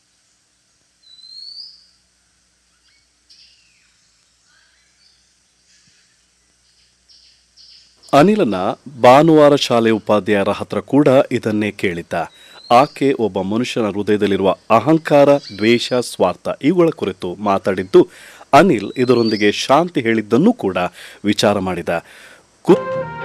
ಅನಿಲನ ಭಾನುವಾರ ಶಾಲೆ ಉಪಾಧ್ಯಾಯರ ಹತ್ರ ಕೂಡ ಇದನ್ನೇ ಕೇಳಿದ್ದ ಆಕೆ ಒಬ್ಬ ಮನುಷ್ಯನ ಹೃದಯದಲ್ಲಿರುವ ಅಹಂಕಾರ ದ್ವೇಷ ಸ್ವಾರ್ಥ ಇವುಗಳ ಕುರಿತು ಮಾತಾಡಿದ್ದು ಅನಿಲ್ ಇದರೊಂದಿಗೆ ಶಾಂತಿ ಹೇಳಿದ್ದನ್ನೂ ಕೂಡ ವಿಚಾರ ಮಾಡಿದ ಕು-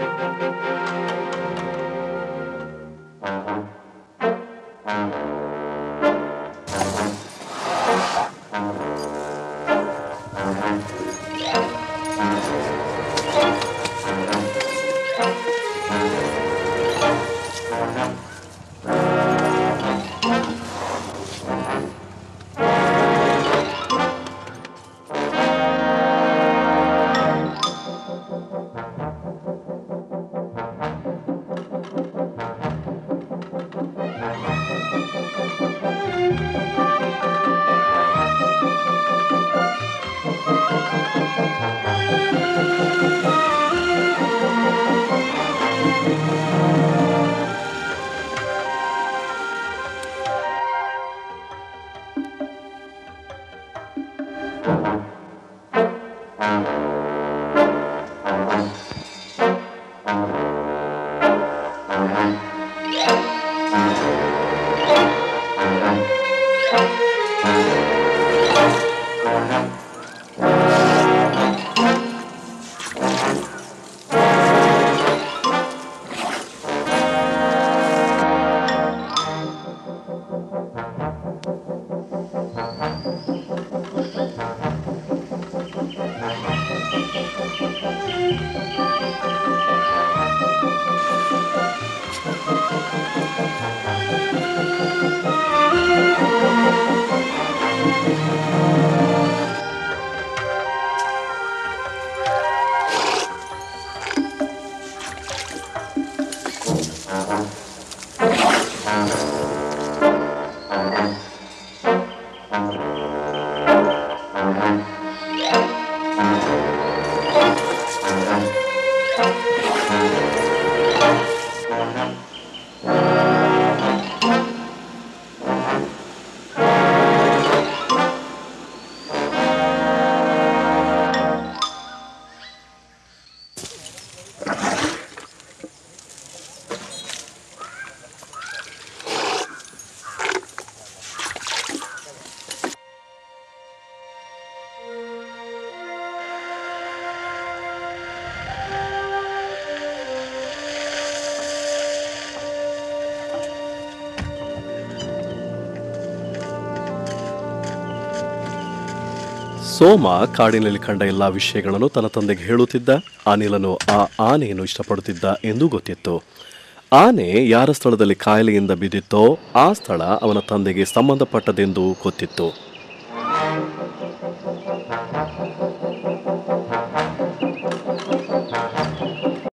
ಸೋಮ ಕಾಡಿನಲ್ಲಿ ಕಂಡ ಎಲ್ಲಾ ವಿಷಯಗಳನ್ನು ತನ್ನ ತಂದೆಗೆ ಹೇಳುತ್ತಿದ್ದ ಅನಿಲನು ಆ ಆನೆಯನ್ನು ಇಷ್ಟಪಡುತ್ತಿದ್ದ ಎಂದು ಗೊತ್ತಿತ್ತು ಆನೆ ಯಾರ ಸ್ಥಳದಲ್ಲಿ ಕಾಯಿಲೆಯಿಂದ ಬಿದ್ದಿತ್ತೋ ಆ ಸ್ಥಳ ಅವನ ತಂದೆಗೆ ಸಂಬಂಧಪಟ್ಟದೆಂದು ಗೊತ್ತಿತ್ತು